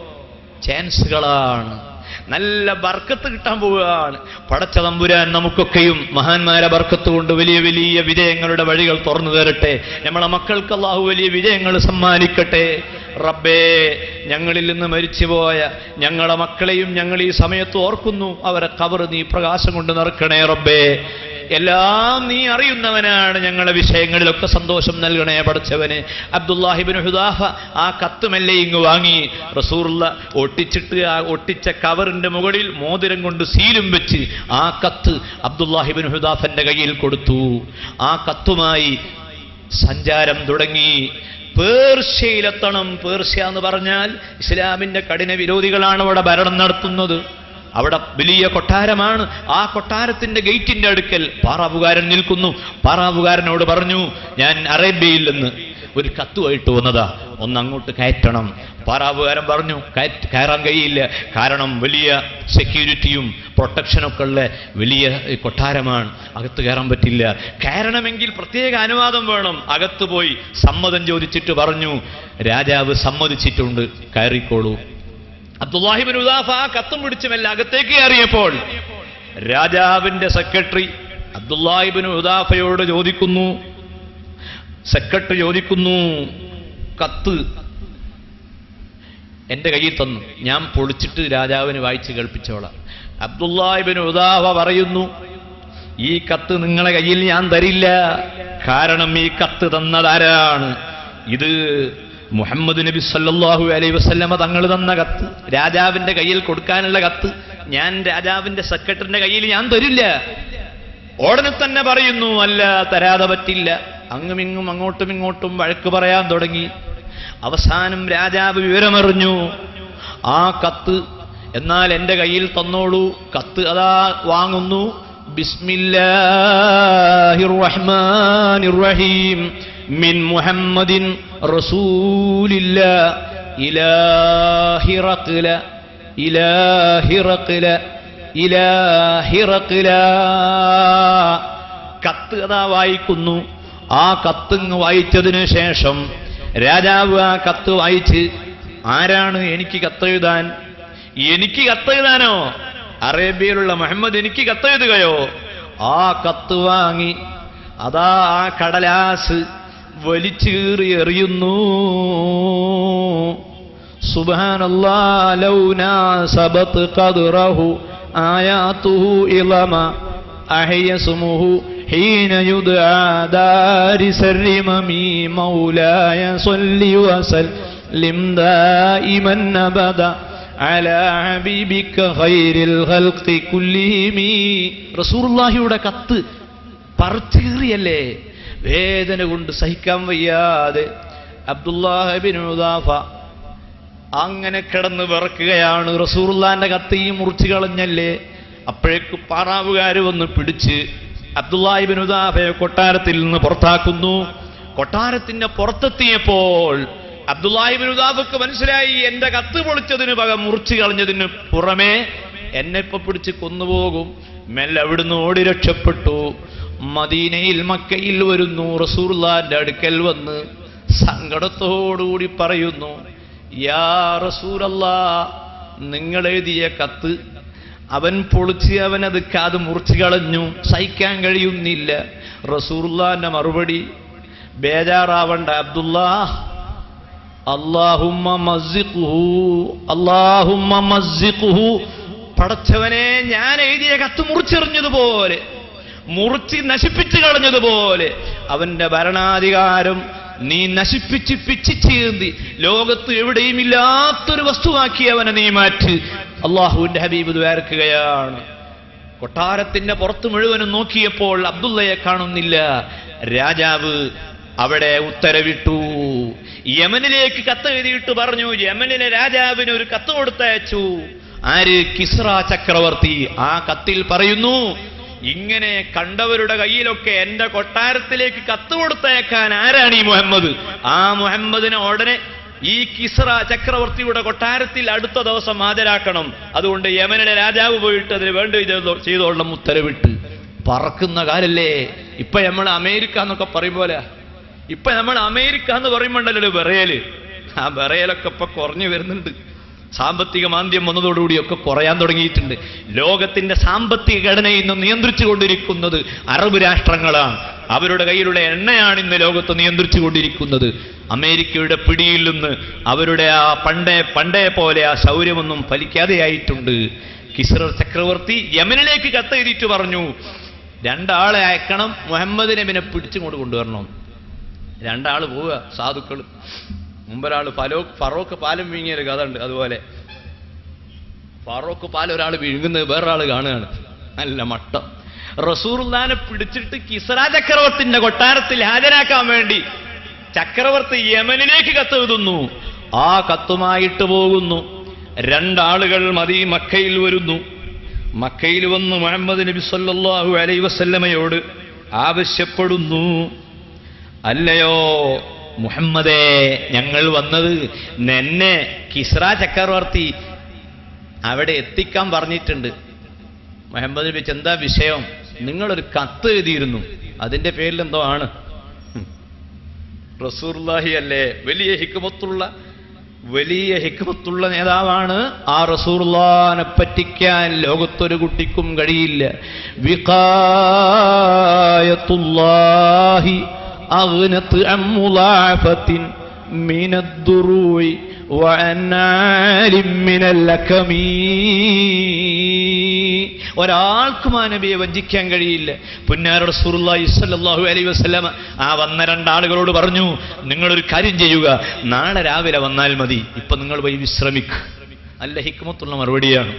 ചാൻസുകളാണ് നല്ല ബർക്കത്ത് കിട്ടാൻ പോവുകയാണ് പടച്ച തമ്പുരാൻ നമുക്കൊക്കെയും മഹാന്മാരെ ബർക്കത്ത് കൊണ്ട് വലിയ വലിയ വിജയങ്ങളുടെ വഴികൾ തുറന്നു തരട്ടെ നമ്മളെ മക്കൾക്ക് അള്ളാഹു വലിയ വിജയങ്ങൾ സമ്മാനിക്കട്ടെ റബ്ബേ ഞങ്ങളിൽ നിന്ന് മരിച്ചുപോയ ഞങ്ങളെ മക്കളെയും ഞങ്ങൾ ഈ സമയത്ത് ഓർക്കുന്നു അവരെ കവർ നീ പ്രകാശം കൊണ്ട് നിറക്കണേ റബ്ബേ എല്ലാം നീ അറിയുന്നവനാണ് ഞങ്ങളുടെ വിഷയങ്ങളിലൊക്കെ സന്തോഷം നൽകണേ പഠിച്ചവന് അബ്ദുല്ലാഹിബിൻ ഹുദാഫ ആ കത്തുമല്ലേ ഇങ്ങ് വാങ്ങി റസൂറുള്ള ഒട്ടിച്ചിട്ട് ആ ഒട്ടിച്ച കവറിന്റെ മുകളിൽ മോതിരം കൊണ്ട് സീലും വെച്ച് ആ കത്ത് അബ്ദുല്ലാഹിബിൻ ഹുദാഫന്റെ കയ്യിൽ കൊടുത്തു ആ കത്തുമായി സഞ്ചാരം തുടങ്ങി പേർഷ്യയിലെത്തണം പേർഷ്യ എന്ന് പറഞ്ഞാൽ ഇസ്ലാമിന്റെ കഠിന വിരോധികളാണ് അവിടെ ഭരണം നടത്തുന്നത് അവിടെ വലിയ കൊട്ടാരമാണ് ആ കൊട്ടാരത്തിന്റെ ഗേറ്റിന്റെ അടുക്കൽ പാറാവുകാരൻ നിൽക്കുന്നു പാറാവുകാരനോട് പറഞ്ഞു ഞാൻ അറേബ്യയിൽ നിന്ന് ഒരു കത്തുമായിട്ട് വന്നതാ ഒന്ന് അങ്ങോട്ട് കയറ്റണം പാറാവുകാരൻ പറഞ്ഞു കയറ്റ് കയറാൻ കഴിയില്ല കാരണം വലിയ സെക്യൂരിറ്റിയും പ്രൊട്ടക്ഷനൊക്കെ ഉള്ള വലിയ കൊട്ടാരമാണ് അകത്ത് കയറാൻ പറ്റില്ല കയറണമെങ്കിൽ പ്രത്യേക അനുവാദം വേണം അകത്ത് പോയി സമ്മതം ചോദിച്ചിട്ട് പറഞ്ഞു രാജാവ് സമ്മതിച്ചിട്ടുണ്ട് കയറിക്കോളൂ അബ്ദുല്ലാഹിബിൻ ഉദാഫ ആ കത്തും പിടിച്ച് മെല്ലെ അകത്തേക്ക് കയറിയപ്പോൾ രാജാവിന്റെ സെക്രട്ടറി അബ്ദുല്ലാഹിബിൻ ഉദാഫയോട് ചോദിക്കുന്നു സെക്രട്ടറി ചോദിക്കുന്നു കത്ത് എന്റെ കയ്യിൽ തന്നു ഞാൻ പൊളിച്ചിട്ട് രാജാവിന് വായിച്ച് കേൾപ്പിച്ചോളാം അബ്ദുല്ലാഹിബിൻ ഉദാഫ പറയുന്നു ഈ കത്ത് നിങ്ങളെ കയ്യിൽ ഞാൻ തരില്ല കാരണം ഈ കത്ത് തന്നതാരാണ് ഇത് മുഹമ്മദ് നബി സല്ലല്ലാഹു അലൈഹി വസല്ലമ തങ്ങൾ തന്ന കത്ത് രാജാവിന്റെ കയ്യിൽ കൊടുക്കാനുള്ള കത്ത് ഞാൻ രാജാവിന്റെ സെക്രട്ടറിന്റെ കയ്യിൽ ഞാൻ തരില്ല ഉടനെ തന്നെ പറയുന്നു അല്ല തരാതെ പറ്റില്ല അങ്ങുമിങ്ങും അങ്ങോട്ടും ഇങ്ങോട്ടും വഴക്ക് പറയാൻ തുടങ്ങി അവസാനം രാജാവ് വിവരമറിഞ്ഞു ആ കത്ത് എന്നാൽ എന്റെ കയ്യിൽ തന്നോളൂ കത്ത് അതാ വാങ്ങുന്നു ബിസ്മില്ലാഹിർ റഹ്മാനിർ റഹീം മിൻ മുഹമ്മദിൻ റസൂലില്ല ഇലാഹി റഖ്ല ഇലാഹി റഖ്ല ഇലാഹി റഖ്ല കത്ത് അതാ വായിക്കുന്നു ആ കത്തിങ് വായിച്ചതിന് ശേഷം രാജാവ് ആ കത്ത് വായിച്ച് ആരാണ് എനിക്ക് കത്തെഴുതാൻ എനിക്ക് കത്തെഴുതാനോ അറേബ്യയിലുള്ള മുഹമ്മദ് എനിക്ക് കത്തെഴുതുകയോ ആ കത്ത് വാങ്ങി അതാ ആ കടലാസ് വലിച്ചീറി എറിയുന്നു സുബാനല്ലാ ലൗനാ സബത്ത് ഖദ്റഹു ആയാതുഹു ഇളമ അഹയ സുമുഹു حين يدعى دارس الرمم مولاي صل وسلم دائما أبدا على حبيبك خير الخلق كلهم رسول الله യുടെ കത്ത് പറിച്ചേറിയല്ലേ വേദന കൊണ്ട് സഹിക്കാൻ വയ്യാതെ അബ്ദുല്ലാഹിബിൻ ഉദാഫ അങ്ങനെ കിടന്ന് വിറക്കുകയാണ് റസൂർലാന്റെ കത്ത് ഈ മുറിച്ചു കളഞ്ഞല്ലേ അപ്പോഴേക്ക് പാറാവുകാർ വന്ന് പിടിച്ച് അബ്ദുല്ലാഹിബിൻ ഉദാഫയെ കൊട്ടാരത്തിൽ നിന്ന് പുറത്താക്കുന്നു കൊട്ടാരത്തിന്റെ പുറത്തെത്തിയപ്പോൾ അബ്ദുല്ലാഹിബിൻ ഉദാഫക്ക് മനസ്സിലായി എന്റെ കത്ത് പൊളിച്ചതിന് പകം മുറിച്ചു കളഞ്ഞതിന് പുറമേ എന്നെ ഇപ്പൊ പിടിച്ച് കൊന്നുപോകും മെല്ലെ അവിടുന്ന് ഓടി രക്ഷപ്പെട്ടു മദീനയിൽ മക്കയിൽ വരുന്നു റസൂർലാന്റെ അടുക്കൽ വന്ന് സങ്കടത്തോടുകൂടി പറയുന്നു യാ റസൂറല്ലാ നിങ്ങൾ എഴുതിയ കത്ത് അവൻ പൊളിച്ച് അവൻ അത് കാത് മുറിച്ചു കളഞ്ഞു സഹിക്കാൻ കഴിയുന്നില്ല റസൂർലാന്റെ മറുപടി ബേജാറാവണ്ട അബ്ദുല്ലാ അള്ളാഹുമ്മ മസ്സിഖുഹു അള്ളാഹുമ്മ മസ്സിഖുഹു പടച്ചവനെ ഞാൻ എഴുതിയ കത്ത് മുറിച്ചെറിഞ്ഞതുപോലെ മുറിച്ച് നശിപ്പിച്ചു കളഞ്ഞതുപോലെ അവന്റെ ഭരണാധികാരം നീ നശിപ്പിച്ച് പിച്ചിച്ചീന്തി ലോകത്ത് എവിടെയും ഇല്ലാത്തൊരു വസ്തുവാക്കി അവനെ നീ മാറ്റി അള്ളാഹുവിന്റെ ഹബീബ് ദ്വാരക്കുകയാണ് കൊട്ടാരത്തിന്റെ പുറത്ത് മുഴുവനും നോക്കിയപ്പോൾ അബ്ദുള്ളയെ കാണുന്നില്ല രാജാവ് അവിടെ ഉത്തരവിട്ടു യമനിലേക്ക് കത്ത് എഴുതിയിട്ട് പറഞ്ഞു യമനിലെ രാജാവിന് ഒരു കത്ത് കൊടുത്തയച്ചു ആര് കിസ്ര ചക്രവർത്തി ആ കത്തിൽ പറയുന്നു ഇങ്ങനെ കണ്ടവരുടെ കയ്യിലൊക്കെ എന്റെ കൊട്ടാരത്തിലേക്ക് കത്ത് കൊടുത്തയക്കാൻ ആരാണ് ഈ മുഹമ്മദ് ആ മുഹമ്മദിനെ ഉടനെ ഈ കിസ്ര ചക്രവർത്തിയുടെ കൊട്ടാരത്തിൽ അടുത്ത ദിവസം ഹാജരാക്കണം അതുകൊണ്ട് യമനിലെ രാജാവ് പോയിട്ട് അതിന് വേണ്ടി ചെയ്തോ- ചെയ്തോളണം ഉത്തരവിട്ട് പറക്കുന്ന കാലല്ലേ ഇപ്പൊ നമ്മൾ അമേരിക്ക എന്നൊക്കെ പറയും പോലെ ഇപ്പൊ നമ്മൾ അമേരിക്ക എന്ന് പറയുമ്പോണ്ടല്ലോ വിറയല് ആ വിറയലൊക്കെ ഇപ്പൊ കുറഞ്ഞു വരുന്നുണ്ട് സാമ്പത്തിക മാന്ദ്യം വന്നതോടുകൂടിയൊക്കെ കുറയാൻ തുടങ്ങിയിട്ടുണ്ട് ലോകത്തിന്റെ സാമ്പത്തിക ഘടനയെ ഇന്ന് നിയന്ത്രിച്ചു കൊണ്ടിരിക്കുന്നത് അറബ് രാഷ്ട്രങ്ങളാണ് അവരുടെ കയ്യിലുള്ള എണ്ണയാണ് ഇന്ന് ലോകത്ത് നിയന്ത്രിച്ചു കൊണ്ടിരിക്കുന്നത് അമേരിക്കയുടെ പിടിയിൽ നിന്ന് അവരുടെ ആ പണ്ടേ പണ്ടേ പോലെ ആ ശൗര്യമൊന്നും ഫലിക്കാതെയായിട്ടുണ്ട് കിസ്റർ ചക്രവർത്തി യമനിലേക്ക് കത്തെഴുതിയിട്ട് പറഞ്ഞു രണ്ടാളെ അയക്കണം മുഹമ്മദ് നബിനെ പിടിച്ചുകൊണ്ട് കൊണ്ടുവരണം രണ്ടാള് പോവുക സാധുക്കൾ മുമ്പൊരാൾ ഫലോ ഫറോക്ക് പാലം വീങ്ങിയ ഒരു കഥ ഉണ്ട് അതുപോലെ ഫറോക്ക് പാലം ഒരാൾ വിഴുങ്ങുന്നത് വേറൊരാൾ കാണുകയാണ് നല്ല മട്ടം റസൂർദാനെ പിടിച്ചിട്ട് കിസ്ര ചക്രവർത്തിന്റെ കൊട്ടാരത്തിൽ ഹാജരാക്കാൻ വേണ്ടി ചക്രവർത്തി യമനിലേക്ക് കത്തെഴുതുന്നു ആ കത്തുമായിട്ട് പോകുന്നു രണ്ടാളുകൾ മതി മക്കയിൽ വരുന്നു മക്കയിൽ വന്ന് മുഹമ്മദ് നബി സല്ലല്ലാഹു അലൈ വസല്ലമയോട് ആവശ്യപ്പെടുന്നു അല്ലയോ മുഹമ്മദേ ഞങ്ങൾ വന്നത് നിന്നെ കിസ്ര ചക്രവർത്തി അവിടെ എത്തിക്കാൻ പറഞ്ഞിട്ടുണ്ട് മുഹമ്മദ് നബി എന്താ വിഷയം നിങ്ങളൊരു കത്ത് എഴുതിയിരുന്നു അതിന്റെ പേരിൽ എന്തോ ആണ് ഹും. റസൂർലാഹി അല്ലേ വലിയ ഹിക്കുമത്തുള്ള വലിയ ഹിക്കുമത്തുള്ള നേതാവാണ് ആ റസൂർലാനെ പറ്റിക്കാൻ ലോകത്തൊരു കുട്ടിക്കും കഴിയില്ല വിഖായത്തുല്ലാഹി അഗ്നത്ത് അം മുളാഫത്തിൻ من الدروع وعن عال من اللكمين ഒരാൾക്കും ആ നബിയെ വഞ്ചിക്കാൻ കഴിയില്ല പുന്നാര റസൂലുള്ളാഹി സ്വല്ലല്ലാഹു അലൈഹി വസല്ലമ ആ വന്ന രണ്ടാളുകളോട് പറഞ്ഞു നിങ്ങളൊരു കാര്യം ചെയ്യുക നാളെ രാവിലെ വന്നാൽ മതി ഇപ്പൊ നിങ്ങൾ പോയി വിശ്രമിക്ക് നല്ല ഹിക്മത്തുള്ള മറുപടിയാണ്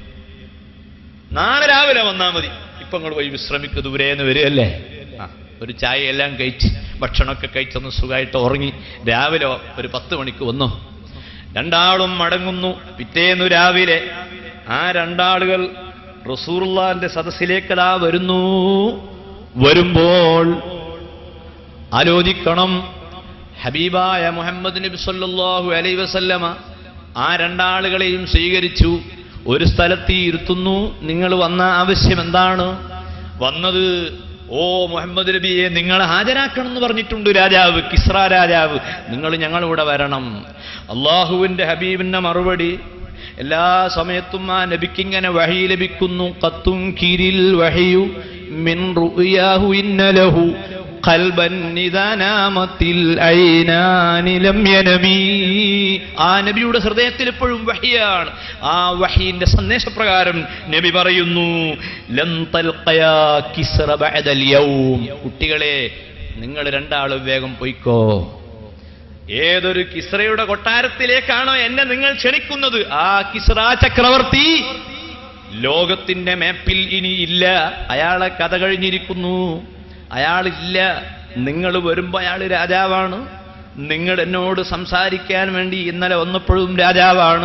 നാളെ രാവിലെ വന്നാൽ മതി ഇപ്പൊ നിങ്ങൾ പോയി വിശ്രമിക്ക് ദൂരേന്ന് വരികയല്ലേ ആ, ഒരു ചായ എല്ലാം കഴിച്ച് ഭക്ഷണമൊക്കെ കഴിച്ചൊന്ന് സുഖമായിട്ട് ഉറങ്ങി രാവിലെ ഒരു പത്ത് മണിക്ക് വന്നു രണ്ടാളും മടങ്ങുന്നു പിറ്റേന്നു രാവിലെ ആ രണ്ടാളുകൾ റസൂറുള്ളാന്റെ സദസ്സിലേക്കതാ വരുന്നു വരുമ്പോൾ ആലോചിക്കണം ഹബീബായ മുഹമ്മദ് നബി സല്ലല്ലാഹു അലൈഹി വസല്ലമ ആ രണ്ടാളുകളെയും സ്വീകരിച്ചു ഒരു സ്ഥലത്ത് ഇരുത്തുന്നു നിങ്ങൾ വന്ന ആവശ്യം എന്താണ് വന്നത് ഓ മുഹമ്മദ് നബിയെ നിങ്ങൾ ഹാജരാക്കണം എന്ന് പറഞ്ഞിട്ടുണ്ട് രാജാവ് കിസ്ര രാജാവ് നിങ്ങൾ ഞങ്ങളിവിടെ വരണം അള്ളാഹുവിന്റെ ഹബീബിന്റെ മറുപടി എല്ലാ സമയത്തും ആ നബിക്ക് ഇങ്ങനെ വഹി ലഭിക്കുന്നു കത്തും കിരിൽ വഹിയു മിൻ റുയാഹു ഇന്നലഹു ഖൽബൻ ഇദാ നാമത്തിൽ ഐനാനി ലം യനമീ ആ നബിയുടെ ഹൃദയത്തിൽ എപ്പോഴും വഹിയാണ് ആ വഹീന്റെ സന്ദേശപ്രകാരം നബി പറയുന്നു ലൻ തൽഖയാ കിസ്റ ബഅദൽ യൗം കുട്ടികളെ നിങ്ങൾ രണ്ടാളും വേഗം പൊയ്ക്കോ ഏതൊരു കിസ്രയുടെ കൊട്ടാരത്തിലേക്കാണോ എന്നെ നിങ്ങൾ ക്ഷണിക്കുന്നത് ആ കിസ്ര ചക്രവർത്തി ലോകത്തിന്റെ മാപ്പിൽ ഇനി ഇല്ല അയാളെ കഥ കഴിഞ്ഞിരിക്കുന്നു അയാളില്ല നിങ്ങൾ വരുമ്പോ അയാൾ രാജാവാണ് നിങ്ങൾ എന്നോട് സംസാരിക്കാൻ വേണ്ടി ഇന്നലെ വന്നപ്പോഴും രാജാവാണ്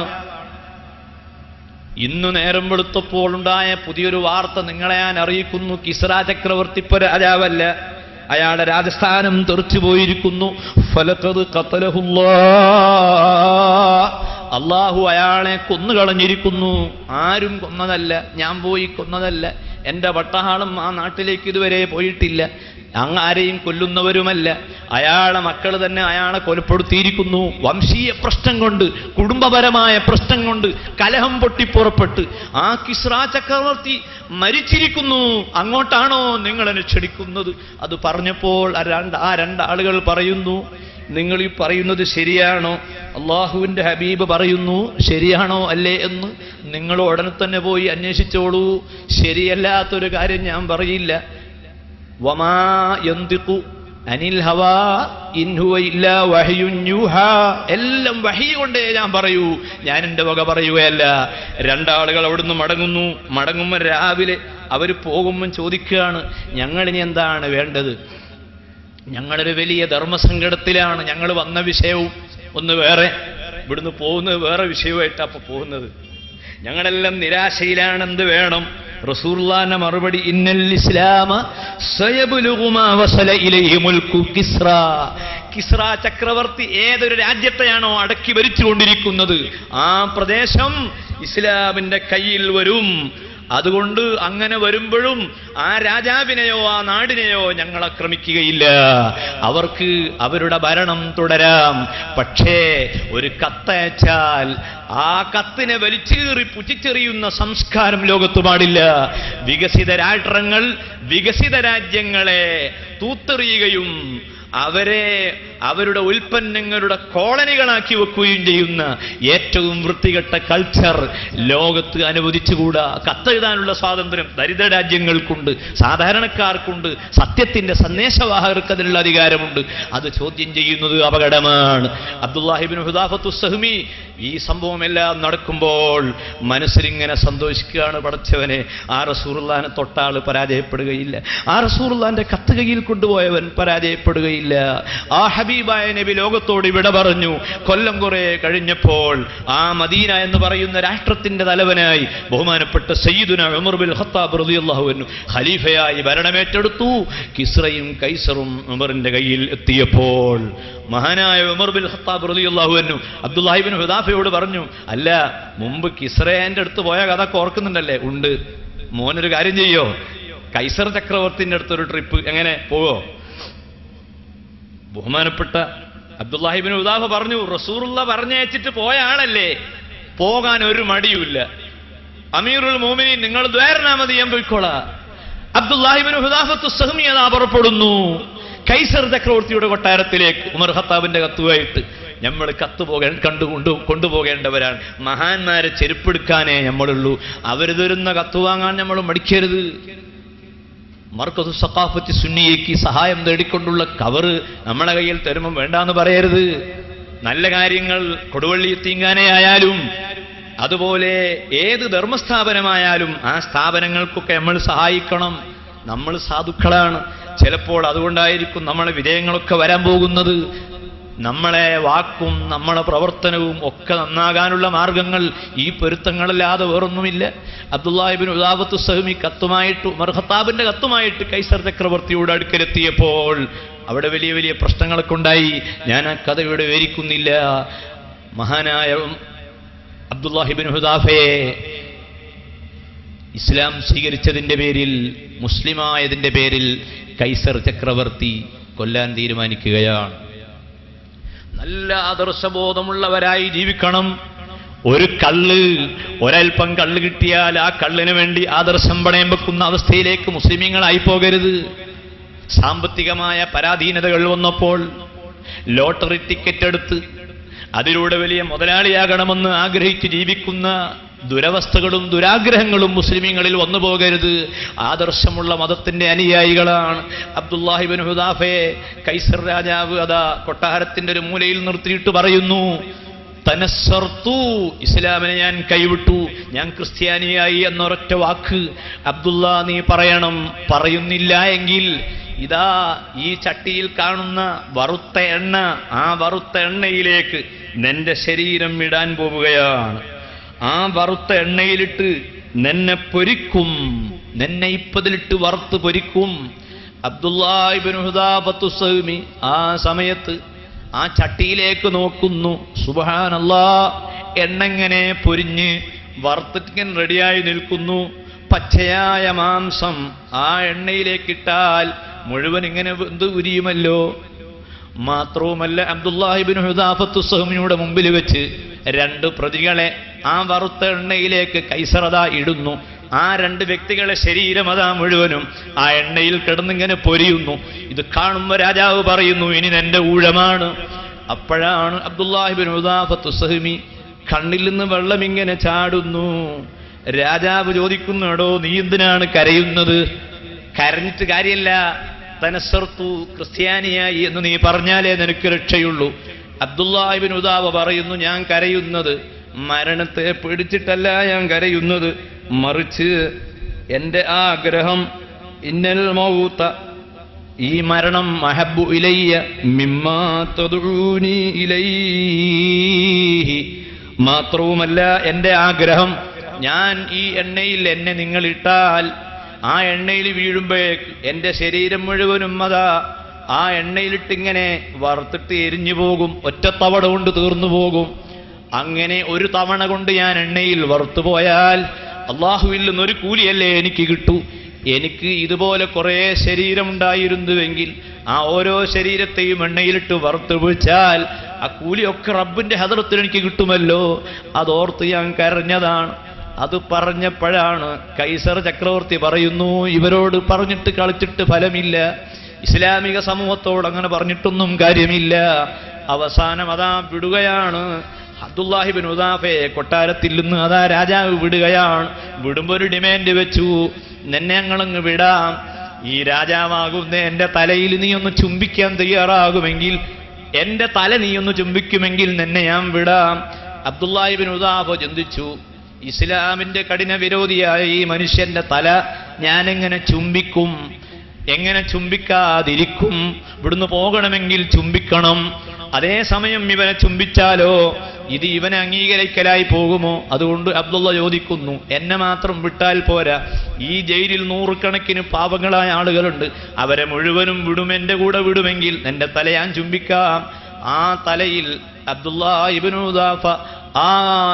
ഇന്നു നേരം വെളുത്തപ്പോൾ ഉണ്ടായ പുതിയൊരു വാർത്ത നിങ്ങളെ ഞാൻ അറിയിക്കുന്നു കിസ്ര ചക്രവർത്തി ഇപ്പൊ രാജാവല്ല അയാളുടെ രാജസ്ഥാനം തെറിച്ചു പോയിരിക്കുന്നു ഫലക്കത് കത്തലഹുല്ലാ അള്ളാഹു അയാളെ കൊന്നുകളഞ്ഞിരിക്കുന്നു ആരും കൊന്നതല്ല ഞാൻ പോയി കൊന്നതല്ല എൻ്റെ പട്ടഹാളും ആ നാട്ടിലേക്ക് ഇതുവരെ പോയിട്ടില്ല അങ്ങ് ആരെയും കൊല്ലുന്നവരുമല്ല അയാളെ മക്കൾ തന്നെ അയാളെ കൊലപ്പെടുത്തിയിരിക്കുന്നു വംശീയ പ്രശ്നം കൊണ്ട് കുടുംബപരമായ പ്രശ്നം കൊണ്ട് കലഹം പൊട്ടിപ്പുറപ്പെട്ട് ആ കിസ്ര ചക്രവർത്തി മരിച്ചിരിക്കുന്നു അങ്ങോട്ടാണോ നിങ്ങൾ എന്നെ ക്ഷണിക്കുന്നത് അത് പറഞ്ഞപ്പോൾ ആ രണ്ട് ആ രണ്ടാളുകൾ പറയുന്നു നിങ്ങൾ ഈ പറയുന്നത് ശരിയാണോ അള്ളാഹുവിൻ്റെ ഹബീബ് പറയുന്നു ശരിയാണോ അല്ലേ എന്ന് നിങ്ങൾ ഉടനെ തന്നെ പോയി അന്വേഷിച്ചോളൂ ശരിയല്ലാത്തൊരു കാര്യം ഞാൻ പറയില്ല വമാ യന്തിഖു അനിൽ ഹവാ ഇൻ ഹുവ ഇല്ലാ വഹയുൻ യൂഹാ. എല്ലാം വഹി കൊണ്ടേ ഞാൻ പറയൂ ഞാൻ എൻ്റെ വക പറയുകയല്ല രണ്ടാളുകൾ അവിടുന്ന് മടങ്ങുന്നു മടങ്ങുമ്പോൾ രാവിലെ അവർ പോകുമ്പോൾ ചോദിക്കുകയാണ് ഞങ്ങളിനി എന്താണ് വേണ്ടത് ഞങ്ങളൊരു വലിയ ധർമ്മസങ്കടത്തിലാണ് ഞങ്ങൾ വന്ന വിഷയവും ഒന്ന് വേറെ ഇവിടുന്ന് പോകുന്നത് വേറെ വിഷയമായിട്ടാ അപ്പൊ പോകുന്നത് ഞങ്ങളെല്ലാം നിരാശയിലാണ് എന്ത് വേണം റസൂർലാന്റെ മറുപടി ഇന്നൽ ഇസ്ലാമ സയബുലുഗു മാ വസല ഇലൈഹി മുൽക്കു കിസ്ര കിസ്ര ചക്രവർത്തി ഏതൊരു രാജ്യത്തെയാണോ അടക്കി ഭരിച്ചുകൊണ്ടിരിക്കുന്നത് ആ പ്രദേശം ഇസ്ലാമിന്റെ കയ്യിൽ വരും അതുകൊണ്ട് അങ്ങനെ വരുമ്പോഴും ആ രാജാവിനെയോ ആ നാടിനെയോ ഞങ്ങൾ ആക്രമിക്കുകയില്ല അവർക്ക് അവരുടെ ഭരണം തുടരാം പക്ഷേ ഒരു കത്തയച്ചാൽ ആ കത്തിനെ വലിച്ചേറി പുറ്റിച്ചെറിയുന്ന സംസ്കാരം ലോകത്ത് പാടില്ല വികസിത രാഷ്ട്രങ്ങൾ വികസിത രാജ്യങ്ങളെ തൂത്തെറിയുകയും അവരെ അവരുടെ ഉൽപ്പന്നങ്ങളുടെ കോളനികളാക്കി വെക്കുകയും ചെയ്യുന്ന ഏറ്റവും വൃത്തികെട്ട കൾച്ചർ ലോകത്ത് അനുവദിച്ചുകൂടാ കത്തെഴുതാനുള്ള സ്വാതന്ത്ര്യം ദരിദ്ര രാജ്യങ്ങൾക്കുണ്ട് സാധാരണക്കാർക്കുണ്ട് സത്യത്തിന്റെ സന്ദേശവാഹകർക്ക് അതിനുള്ള അധികാരമുണ്ട് അത് ചോദ്യം ചെയ്യുന്നത് അപകടമാണ് അബ്ദുല്ലാഹിബിൻ ഹുദാഫത്തു സഹ്മി ഈ സംഭവമെല്ലാം നടക്കുമ്പോൾ മനസ്സിലിങ്ങനെ സന്തോഷിക്കുകയാണ് പടച്ചവനെ ആ റസൂറുല്ലാനെ തൊട്ടാൾ പരാജയപ്പെടുകയില്ല ആ റസൂറുല്ലാന്റെ കത്ത് കയ്യിൽ കൊണ്ടുപോയവൻ പരാജയപ്പെടുകയില്ല ആ ഹബീബായ നബി ലോകത്തോട് ഇവിടെ പറഞ്ഞു കൊല്ലം കുറെ കഴിഞ്ഞപ്പോൾ ആ മദീന എന്ന് പറയുന്ന രാഷ്ട്രത്തിന്റെ തലവനായി ബഹുമാനപ്പെട്ട സയ്യിദുന ഉമർ ബിൻ ഖത്താബ് റളിയല്ലാഹു അൻഹു ഖലീഫയായി ഭരണമേറ്റെടുത്തു കിസ്റയും കൈസറും ഉമറിന്റെ കയ്യിൽ എത്തിയപ്പോൾ മഹാനായ ഉമർ ബിൻ ഖത്താബ് റളിയല്ലാഹു അൻഹു അബ്ദുല്ലാഹിബിൻ ഹുദാഫയോട് പറഞ്ഞു അല്ല മുമ്പ് കിസ്റേന്റെ അടുത്ത് പോയ കഥ ഒക്കെ ഓർക്കുന്നുണ്ടല്ലേ ഉണ്ട് മോനൊരു കാര്യം ചെയ്യോ കൈസർ ചക്രവർത്തിന്റെ അടുത്തൊരു ട്രിപ്പ് എങ്ങനെ പോവോ ബഹുമാനപ്പെട്ട അബ്ദുല്ലാഹിബിൻ ഉദാഹ പറഞ്ഞു റസൂറുള്ള പറഞ്ഞയച്ചിട്ട് പോയ ആളല്ലേ പോകാൻ ഒരു മടിയുമില്ല അമീറുൽ മോമിനി നിങ്ങൾ ദ്വാരനാമതി ഞാൻ പോയിക്കോളാ അബ്ദുല്ലാഹിബിൻ ഹുദാഫത്ത് സഹ്മിയതാ പുറപ്പെടുന്നു കൈസർ ചക്രവർത്തിയുടെ കൊട്ടാരത്തിലേക്ക് ഉമർ ഖത്താബിന്റെ കത്തുമായിട്ട് നമ്മൾ കത്ത് പോകേ കണ്ടുകൊണ്ട് കൊണ്ടുപോകേണ്ടവരാണ് മഹാന്മാരെ ചെരുപ്പെടുക്കാനേ നമ്മളുള്ളൂ അവർ തരുന്ന കത്ത് വാങ്ങാൻ നമ്മൾ മടിക്കരുത് മർക്കസ് സക്കാഫത്തി സുന്നിയേക്ക് സഹായം തേടിക്കൊണ്ടുള്ള കവറ് നമ്മളെ കയ്യിൽ തരുമ്പം വേണ്ടാന്ന് പറയരുത് നല്ല കാര്യങ്ങൾ കൊടുവള്ളി തീങ്ങാനെ ആയാലും അതുപോലെ ഏത് ധർമ്മസ്ഥാപനമായാലും ആ സ്ഥാപനങ്ങൾക്കൊക്കെ നമ്മൾ സഹായിക്കണം നമ്മൾ സാധുക്കളാണ് ചിലപ്പോൾ അതുകൊണ്ടായിരിക്കും നമ്മളെ വിജയങ്ങളൊക്കെ വരാൻ പോകുന്നത് നമ്മളെ വാക്കും നമ്മളെ പ്രവർത്തനവും ഒക്കെ നന്നാകാനുള്ള മാർഗങ്ങൾ ഈ പൊരുത്തങ്ങളല്ലാതെ വേറൊന്നുമില്ല അബ്ദുല്ലാഹിബിൻ ഉദാബത്ത് സഹമി കത്തുമായിട്ട് ഉമർ ഖത്താബിന്റെ കത്തുമായിട്ട് കൈസർ ചക്രവർത്തിയോട് അടുക്കലെത്തിയപ്പോൾ അവിടെ വലിയ വലിയ പ്രശ്നങ്ങളൊക്കെ ഉണ്ടായി ഞാൻ ആ കഥ ഇവിടെ വിവരിക്കുന്നില്ല മഹാനായ അബ്ദുല്ലാഹിബിൻ ഹുദാഫയെ ഇസ്ലാം സ്വീകരിച്ചതിന്റെ പേരിൽ മുസ്ലിമായതിന്റെ പേരിൽ കൈസർ ചക്രവർത്തി കൊല്ലാൻ തീരുമാനിക്കുകയാണ് നല്ല ആദർശബോധമുള്ളവരായി ജീവിക്കണം ഒരു കള്ള് ഒരൽപ്പം കള്ള് കിട്ടിയാൽ ആ കള്ളിന് വേണ്ടി ആദർശം പണയം വെക്കുന്ന അവസ്ഥയിലേക്ക് മുസ്ലിമീങ്ങളായി പോകരുത് സാമ്പത്തികമായ പരാധീനതകൾ വന്നപ്പോൾ ലോട്ടറി ടിക്കറ്റ് എടുത്ത് അതിലൂടെ വലിയ മുതലാളിയാകണമെന്ന് ആഗ്രഹിച്ച് ജീവിക്കുന്ന ദുരവസ്ഥകളും ദുരാഗ്രഹങ്ങളും മുസ്ലിമീങ്ങളിൽ വന്നു പോകരുത് ആദർശമുള്ള മതത്തിന്റെ അനുയായികളാണ് അബ്ദുല്ലാഹിബിൻ ഹുദാഫയെ കൈസർ രാജാവ് അതാ കൊട്ടാരത്തിന്റെ ഒരു മൂലയിൽ നിർത്തിയിട്ട് പറയുന്നു തനസ്സർത്തു ഇസ്ലാമിനെ ഞാൻ കൈവിട്ടു ഞാൻ ക്രിസ്ത്യാനിയായി എന്നൊരൊറ്റ വാക്ക് അബ്ദുള്ള നീ പറയണം പറയുന്നില്ല എങ്കിൽ ഇതാ ഈ ചട്ടിയിൽ കാണുന്ന വറുത്ത എണ്ണ ആ വറുത്ത എണ്ണയിലേക്ക് നിന്റെ ശരീരം ഇടാൻ പോവുകയാണ് ആ വറുത്ത എണ്ണയിലിട്ട് നിന്നെ പൊരിക്കും നിന്നെ ഇപ്പതിലിട്ട് വറുത്ത് പൊരിക്കും അബ്ദുല്ലാഹിബിനുഹുദാബത്തുസൗമി ആ സമയത്ത് ആ ചട്ടിയിലേക്ക് നോക്കുന്നു സുബഹാനല്ലാ എണ്ണെങ്ങനെ പൊരിഞ്ഞ് വറുത്തിട്ടിങ്ങനെ റെഡിയായി നിൽക്കുന്നു പച്ചയായ മാംസം ആ എണ്ണയിലേക്ക് ഇട്ടാൽ മുഴുവൻ ഇങ്ങനെ വെന്ത് ഉരിയുമല്ലോ മാത്രവുമല്ല അബ്ദുല്ലാഹിബിൻ ഹുദാഫത്തു സഹമിയുടെ മുമ്പിൽ വെച്ച് രണ്ട് പ്രതികളെ ആ വറുത്ത എണ്ണയിലേക്ക് കൈസറത ഇടുന്നു ആ രണ്ട് വ്യക്തികളെ ശരീരം അതാ മുഴുവനും ആ എണ്ണയിൽ കിടന്നിങ്ങനെ പൊരിയുന്നു ഇത് കാണുമ്പോൾ രാജാവ് പറയുന്നു ഇനി എന്റെ ഊഴമാണ് അപ്പോഴാണ് അബ്ദുല്ലാഹിബിൻ ഹുദാഫത്തു സഹമി കണ്ണിൽ നിന്ന് വെള്ളം ഇങ്ങനെ ചാടുന്നു രാജാവ് ചോദിക്കുന്നു എടോ നീ എന്തിനാണ് കരയുന്നത് കരഞ്ഞിട്ട് കാര്യമില്ല തനസ്സർത്തു ക്രിസ്ത്യാനിയായി എന്ന് നീ പറഞ്ഞാലേ നിനക്ക് രക്ഷയുള്ളൂ അബ്ദുല്ലാഹിബിൻ ഉദാവ പറയുന്നു ഞാൻ കരയുന്നത് മരണത്തെ പേടിച്ചിട്ടല്ല ഞാൻ കരയുന്നത് മറിച്ച് എൻ്റെ ആഗ്രഹം ഇന്നൽ മൗത്ത ഈ മരണം മഹബു ഇലയ്യ മിമ്മാ തദൂനി ഇലൈഹി മാത്രവുമല്ല എൻ്റെ ആഗ്രഹം ഞാൻ ഈ എണ്ണയിൽ എന്നെ നിങ്ങൾ ഇട്ടാൽ ആ എണ്ണയിൽ വീഴുമ്പോഴേക്ക് എൻ്റെ ശരീരം മുഴുവനും അതാ ആ എണ്ണയിലിട്ടിങ്ങനെ വറുത്തിട്ട് എരിഞ്ഞു പോകും ഒറ്റത്തവണ കൊണ്ട് തീർന്നു പോകും അങ്ങനെ ഒരു തവണ കൊണ്ട് ഞാൻ എണ്ണയിൽ വറുത്തു പോയാൽ അള്ളാഹുവിൽ നിന്നൊരു കൂലിയല്ലേ എനിക്ക് കിട്ടൂ എനിക്ക് ഇതുപോലെ കുറേ ശരീരമുണ്ടായിരുന്നുവെങ്കിൽ ആ ഓരോ ശരീരത്തെയും എണ്ണയിലിട്ട് വറുത്ത് വീഴ്ച്ചാൽ ആ കൂലിയൊക്കെ റബ്ബിന്റെ ഹദറത്തിൽ എനിക്ക് കിട്ടുമല്ലോ അതോർത്ത് ഞാൻ കരഞ്ഞതാണ് അത് പറഞ്ഞപ്പോഴാണ് കൈസർ ചക്രവർത്തി പറയുന്നു ഇവരോട് പറഞ്ഞിട്ട് കളിച്ചിട്ട് ഫലമില്ല ഇസ്ലാമിക സമൂഹത്തോട് അങ്ങനെ പറഞ്ഞിട്ടൊന്നും കാര്യമില്ല അവസാനം അതാ വിടുകയാണ് അബ്ദുല്ലാഹിബിൻ ഉദാഫയെ കൊട്ടാരത്തിൽ നിന്ന് അതാ രാജാവ് വിടുകയാണ് വിടുമ്പോ ഒരു ഡിമാൻഡ് വെച്ചു നിന്നെ ഞങ്ങളങ്ങ് വിടാം ഈ രാജാവാകുന്ന എന്റെ തലയിൽ നീ ഒന്ന് ചുംബിക്കാൻ തയ്യാറാകുമെങ്കിൽ എന്റെ തല നീ ഒന്ന് ചുംബിക്കുമെങ്കിൽ നിന്നെ ഞാൻ വിടാം അബ്ദുല്ലാഹിബിൻ ഉദാഫ ചിന്തിച്ചു ഇസ്ലാമിന്റെ കഠിന വിരോധിയായ ഈ മനുഷ്യന്റെ തല ഞാനെങ്ങനെ ചുംബിക്കും എങ്ങനെ ചുംബിക്കാതിരിക്കും ഇവിടുന്ന് പോകണമെങ്കിൽ ചുംബിക്കണം അതേസമയം ഇവനെ ചുംബിച്ചാലോ ഇത് ഇവനെ അംഗീകരിക്കലായി പോകുമോ അതുകൊണ്ട് അബ്ദുള്ള ചോദിക്കുന്നു എന്നെ മാത്രം വിട്ടാൽ പോരാ ഈ ജയിലിൽ നൂറുകണക്കിന് പാപങ്ങളായ ആളുകളുണ്ട് അവരെ മുഴുവനും വിടും എൻ്റെ കൂടെ വിടുമെങ്കിൽ എൻ്റെ തല ഞാൻ ചുംബിക്കാം ആ തലയിൽ അബ്ദുള്ള ഇബിനുദാഫ ആ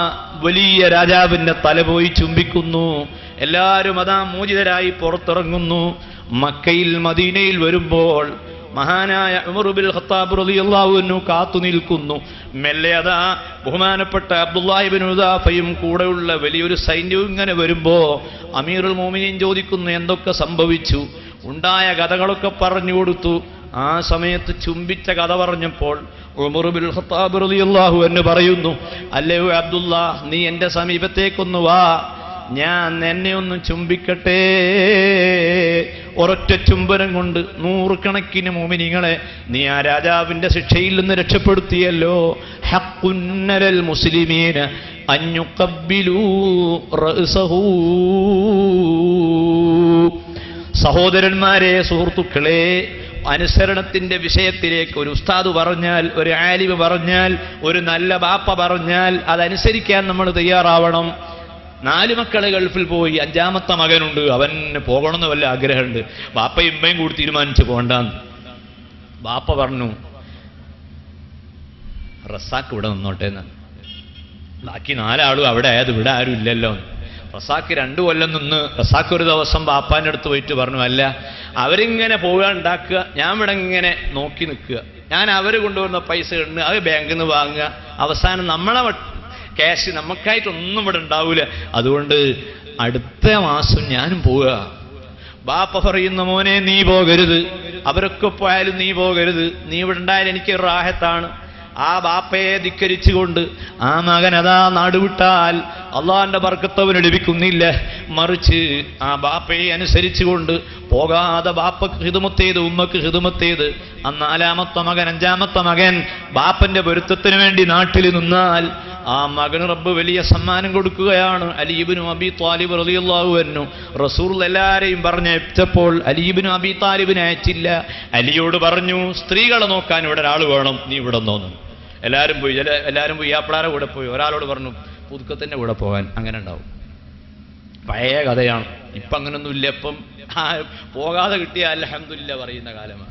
വലിയ രാജാവിന്റെ തല പോയി ചുംബിക്കുന്നു എല്ലാവരും അതാ മോചിതരായി പുറത്തിറങ്ങുന്നു മക്കയിൽ മദീനയിൽ വരുമ്പോൾ മഹാനായ ഉമറുബിൽ ഖത്താബ് റളിയല്ലാഹു കാത്തു നിൽക്കുന്നു മെല്ലെ അതാ ബഹുമാനപ്പെട്ട അബ്ദുല്ലാഹിബിൻ ഉദാഫയും കൂടെയുള്ള വലിയൊരു സൈന്യവും ഇങ്ങനെ വരുമ്പോ അമീറുൽ മോമിനിയും ചോദിക്കുന്നു എന്തൊക്കെ സംഭവിച്ചു ഉണ്ടായ കഥകളൊക്കെ പറഞ്ഞു കൊടുത്തു ആ സമയത്ത് ചുംബിച്ച കഥ പറഞ്ഞപ്പോൾ ഉമറുബിൽ ഖത്താബ് റളിയല്ലാഹു എന്ന് പറയുന്നു അല്ലയോ അബ്ദുള്ള നീ എൻ്റെ സമീപത്തേക്കൊന്ന് വാ ഞാൻ എന്നെ ഒന്ന് ചുംബിക്കട്ടെ ഒരൊറ്റ ചുംബനം കൊണ്ട് നൂറുകണക്കിന് മോമിനിങ്ങളെ നീ ആ രാജാവിന്റെ ശിക്ഷയിൽ നിന്ന് രക്ഷപ്പെടുത്തിയല്ലോ ഹക്കുന്നലൽ മുസ്ലിമീന അഞ്ഞുക്കബിലൂ റഅ്സഹൂ സഹോദരന്മാരെ സുഹൃത്തുക്കളെ അനുസരണത്തിന്റെ വിഷയത്തിലേക്ക് ഒരു ഉസ്താദ് പറഞ്ഞാൽ ഒരു ആലിവ് പറഞ്ഞാൽ ഒരു നല്ല ബാപ്പ പറഞ്ഞാൽ അതനുസരിക്കാൻ നമ്മൾ തയ്യാറാവണം നാല് മക്കളെ ഗൾഫിൽ പോയി അഞ്ചാമത്തെ മകനുണ്ട് അവന് പോകണമെന്ന് വല്ല ആഗ്രഹമുണ്ട് ബാപ്പയും ഉമ്മയും കൂടി തീരുമാനിച്ച് പോകണ്ടെന്ന് ബാപ്പ പറഞ്ഞു റസാക്ക് ഇവിടെ നിന്നോട്ടെ എന്ന് ബാക്കി നാലാളും അവിടെ ആയത് ഇവിടെ ആരും ഇല്ലല്ലോ റസാക്ക് രണ്ടു കൊല്ലം നിന്ന് റസാക്ക് ഒരു ദിവസം ബാപ്പാന്റെ അടുത്ത് പോയിട്ട് പറഞ്ഞു അല്ല അവരിങ്ങനെ പോവുക ഉണ്ടാക്കുക ഞാൻ ഇവിടെ ഇങ്ങനെ നോക്കി നിൽക്കുക ഞാൻ അവർ കൊണ്ടുവന്ന പൈസ ഉണ്ട് അത് ബാങ്കിൽ നിന്ന് വാങ്ങുക അവസാനം നമ്മളെ വ- ക്യാഷ് നമുക്കായിട്ടൊന്നും ഇവിടെ ഉണ്ടാവില്ല അതുകൊണ്ട് അടുത്ത മാസം ഞാനും പോവുക ബാപ്പ പറയുന്ന മോനെ നീ പോകരുത് അവരൊക്കെ പോയാലും നീ പോകരുത് നീ ഇവിടെ ഉണ്ടായാലും എനിക്ക് റാഹത്താണ് ആ ബാപ്പയെ ധിക്കരിച്ചുകൊണ്ട് ആ മകൻ അതാ നാടുവിട്ടാൽ അള്ളാന്റെ ബർക്കത്തവന് ലഭിക്കുന്നില്ല മറിച്ച് ആ ബാപ്പയെ അനുസരിച്ചുകൊണ്ട് പോകാതെ ബാപ്പക്ക് ഹിതുമത്തേത് ഉമ്മക്ക് ഹിതുമത്തേത് ആ നാലാമത്തെ മകൻ അഞ്ചാമത്തെ മകൻ ബാപ്പന്റെ പൊരുത്തത്തിന് വേണ്ടി നാട്ടിൽ നിന്നാൽ ആ മകന് റബ്ബ് വലിയ സമ്മാനം കൊടുക്കുകയാണ് അലീബിനും അബി താലിബ് റളിയല്ലാഹു അൻഹു റസൂൽ എല്ലാരെയും പറഞ്ഞയച്ചപ്പോൾ അലീബിനും അബി താലിബിനെ അയച്ചില്ല അലിയോട് പറഞ്ഞു സ്ത്രീകളെ നോക്കാൻ ഇവിടെ ഒരാൾ വേണം നീ ഇവിടെ തോന്നു എല്ലാവരും പോയി ചില എല്ലാവരും പോയി യാപ്പിളാരെ കൂടെ പോയി ഒരാളോട് പറഞ്ഞു പുതുക്കത്തിന്റെ കൂടെ പോകാൻ അങ്ങനെ ഉണ്ടാവും പഴയ കഥയാണ് ഇപ്പം അങ്ങനൊന്നും ഇല്ല ഇപ്പം ആ, പോകാതെ കിട്ടിയ അൽഹംദുലില്ല പറയുന്ന കാലമാണ്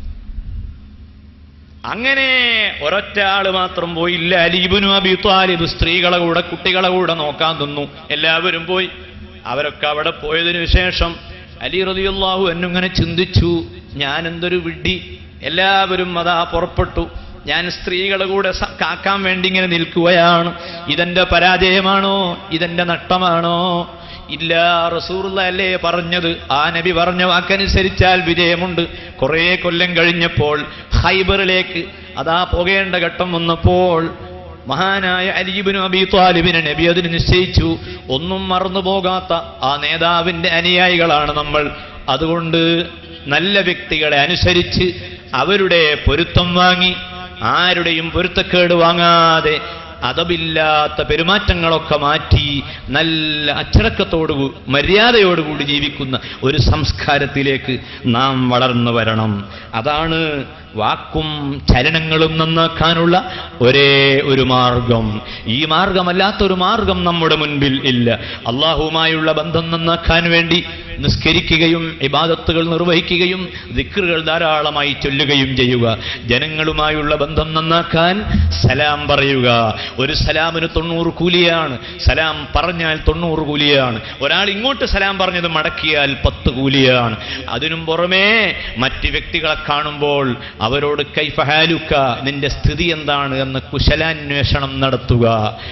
അങ്ങനെ ഒരൊറ്റ ആള് മാത്രം പോയില്ല അലീബിനു അബി താലിബ് സ്ത്രീകളെ കൂടെ കുട്ടികളെ കൂടെ നോക്കാൻ നിന്നു എല്ലാവരും പോയി അവരൊക്കെ അവിടെ പോയതിനു ശേഷം അലി റളിയല്ലാഹു എന്നിങ്ങനെ ചിന്തിച്ചു ഞാൻ എന്തൊരു വിഡ്ഢി എല്ലാവരും അതാ പുറപ്പെട്ടു ഞാൻ സ്ത്രീകളെ കൂടെ സ- കാക്കാൻ വേണ്ടി ഇങ്ങനെ നിൽക്കുകയാണ് ഇതെന്റെ പരാജയമാണോ ഇതെന്റെ നഷ്ടമാണോ ഇല്ല റസൂറുള്ള അല്ലേ പറഞ്ഞത് ആ നബി പറഞ്ഞ വാക്കനുസരിച്ചാൽ വിജയമുണ്ട് കുറേ കൊല്ലം കഴിഞ്ഞപ്പോൾ ഹൈബറിലേക്ക് അതാ പോകേണ്ട ഘട്ടം വന്നപ്പോൾ മഹാനായ അലീബിനും അബി താലിബിനെ നബി അതിന് നിശ്ചയിച്ചു ഒന്നും മറന്നു പോകാത്ത ആ നേതാവിന്റെ അനുയായികളാണ് നമ്മൾ അതുകൊണ്ട് നല്ല വ്യക്തികളെ അനുസരിച്ച് അവരുടെ പൊരുത്തം വാങ്ങി ആരുടെയും പൊരുത്തക്കേട് വാങ്ങാതെ അതപില്ലാത്ത പെരുമാറ്റങ്ങളൊക്കെ മാറ്റി നല്ല അച്ചടക്കത്തോടു മര്യാദയോടുകൂടി ജീവിക്കുന്ന ഒരു സംസ്കാരത്തിലേക്ക് നാം വളർന്നു വരണം അതാണ് വാക്കും ചലനങ്ങളും നന്നാക്കാനുള്ള ഒരേ ഒരു മാർഗം ഈ മാർഗമല്ലാത്തൊരു മാർഗം നമ്മുടെ മുൻപിൽ ഇല്ല അള്ളാഹുവുമായുള്ള ബന്ധം നന്നാക്കാൻ വേണ്ടി നിസ്കരിക്കുകയും ഇബാദത്തുകൾ നിർവഹിക്കുകയും ദിക്റുകൾ ധാരാളമായി ചൊല്ലുകയും ചെയ്യുക ജനങ്ങളുമായുള്ള ബന്ധം നന്നാക്കാൻ സലാം പറയുക ഒരു സലാമിന് തൊണ്ണൂറ് കൂലിയാണ് സലാം പറഞ്ഞാൽ തൊണ്ണൂറ് കൂലിയാണ് ഒരാൾ ഇങ്ങോട്ട് സലാം പറഞ്ഞത് മടക്കിയാൽ പത്ത് കൂലിയാണ് അതിനും പുറമേ മറ്റ് വ്യക്തികളെ കാണുമ്പോൾ അവരോട് കൈഫഹാലുക്ക നിന്റെ സ്ഥിതി എന്താണ് എന്ന് കുശലാന്വേഷണം നടത്തുക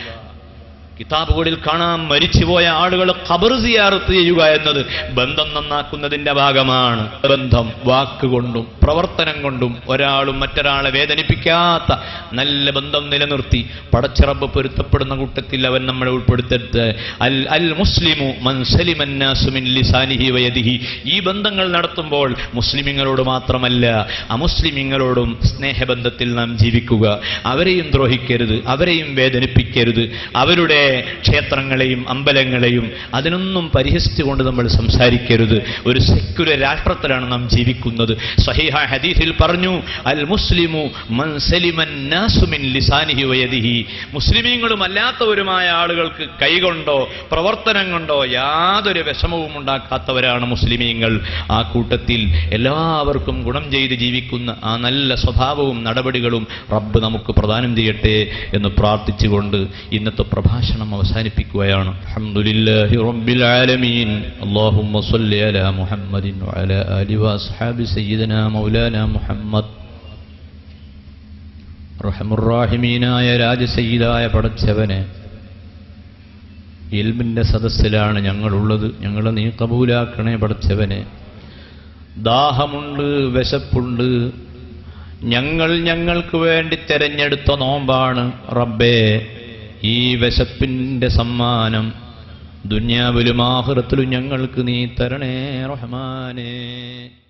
കിതാബുകളിൽ കാണാം മരിച്ചുപോയ ആളുകൾ ഖബർ സിയാറത്ത് ചെയ്യുക എന്നത് ബന്ധം നന്നാക്കുന്നതിന്റെ ഭാഗമാണ് ബന്ധം വാക്കുകൊണ്ടും പ്രവർത്തനം കൊണ്ടും ഒരാളും മറ്റൊരാളെ വേദനിപ്പിക്കാത്ത നല്ല ബന്ധം നിലനിർത്തി പടച്ചിറപ്പ് പൊരുത്തപ്പെടുന്ന കൂട്ടത്തിൽ അവൻ നമ്മളെ ഉൾപ്പെടുത്തരുത് അൽ അൽ മുസ്ലിമു മൻ സലിമന്നാസു മിൻ ലിസാനിഹി വയദിഹി ഈ ബന്ധങ്ങൾ നടത്തുമ്പോൾ മുസ്ലിമിങ്ങളോട് മാത്രമല്ല അമുസ്ലിമിങ്ങളോടും സ്നേഹബന്ധത്തിൽ നാം ജീവിക്കുക അവരെയും ദ്രോഹിക്കരുത് അവരെയും വേദനിപ്പിക്കരുത് അവരുടെ ക്ഷേത്രങ്ങളെയും അമ്പലങ്ങളെയും അതിനൊന്നും പരിഹസിച്ചുകൊണ്ട് നമ്മൾ സംസാരിക്കരുത് ഒരു സെക്യുലർ രാഷ്ട്രത്തിലാണ് നാം ജീവിക്കുന്നത് സഹിഹ ഹദീസിൽ പറഞ്ഞു അൽ മുസ്ലിമു മൻ സലിമൻ നാസു മിൻ ലിസാനിഹി വയദിഹി മുസ്ലിമീങ്ങളും അല്ലാത്തവരുമായ ആളുകൾക്ക് കൈകൊണ്ടോ പ്രവർത്തനം കൊണ്ടോ യാതൊരു വിഷമവും ഉണ്ടാക്കാത്തവരാണ് മുസ്ലിമീങ്ങൾ ആ കൂട്ടത്തിൽ എല്ലാവർക്കും ഗുണം ചെയ്ത് ജീവിക്കുന്ന ആ നല്ല സ്വഭാവവും നടപടികളും റബ്ബ് നമുക്ക് പ്രദാനം ചെയ്യട്ടെ എന്ന് പ്രാർത്ഥിച്ചുകൊണ്ട് ഇന്നത്തെ പ്രഭാഷണം അവസാനിപ്പിക്കുകയാണ് അൽഹംദുലില്ലാഹി റബ്ബിൽ ആലമീൻ അല്ലാഹുമ്മ സ്വല്ലി അലാ മുഹമ്മദിൻ വഅലാ ആലി വഅസ്ഹാബി സയ്യിദനാ മൗലാനാ മുഹമ്മദ് റഹമുറാഹിമീനായ രാജസയ്യിദായ പടച്ചവനെ ഇൽമിന്റെ സദസ്സിലാണ് ഞങ്ങളുള്ളത് ഞങ്ങളെ നീ കബൂലാക്കണേ പടച്ചവനെ ദാഹമുണ്ട് വിശപ്പുണ്ട് ഞങ്ങൾ ഞങ്ങൾക്ക് വേണ്ടി തെരഞ്ഞെടുത്ത നോമ്പാണ് റബ്ബേ ഈ വിശപ്പിന്റെ സമ്മാനം ദുന്യാവിലും ആഹൃത്തിലും ഞങ്ങൾക്ക് നീ തരണേ റഹ്മാനേ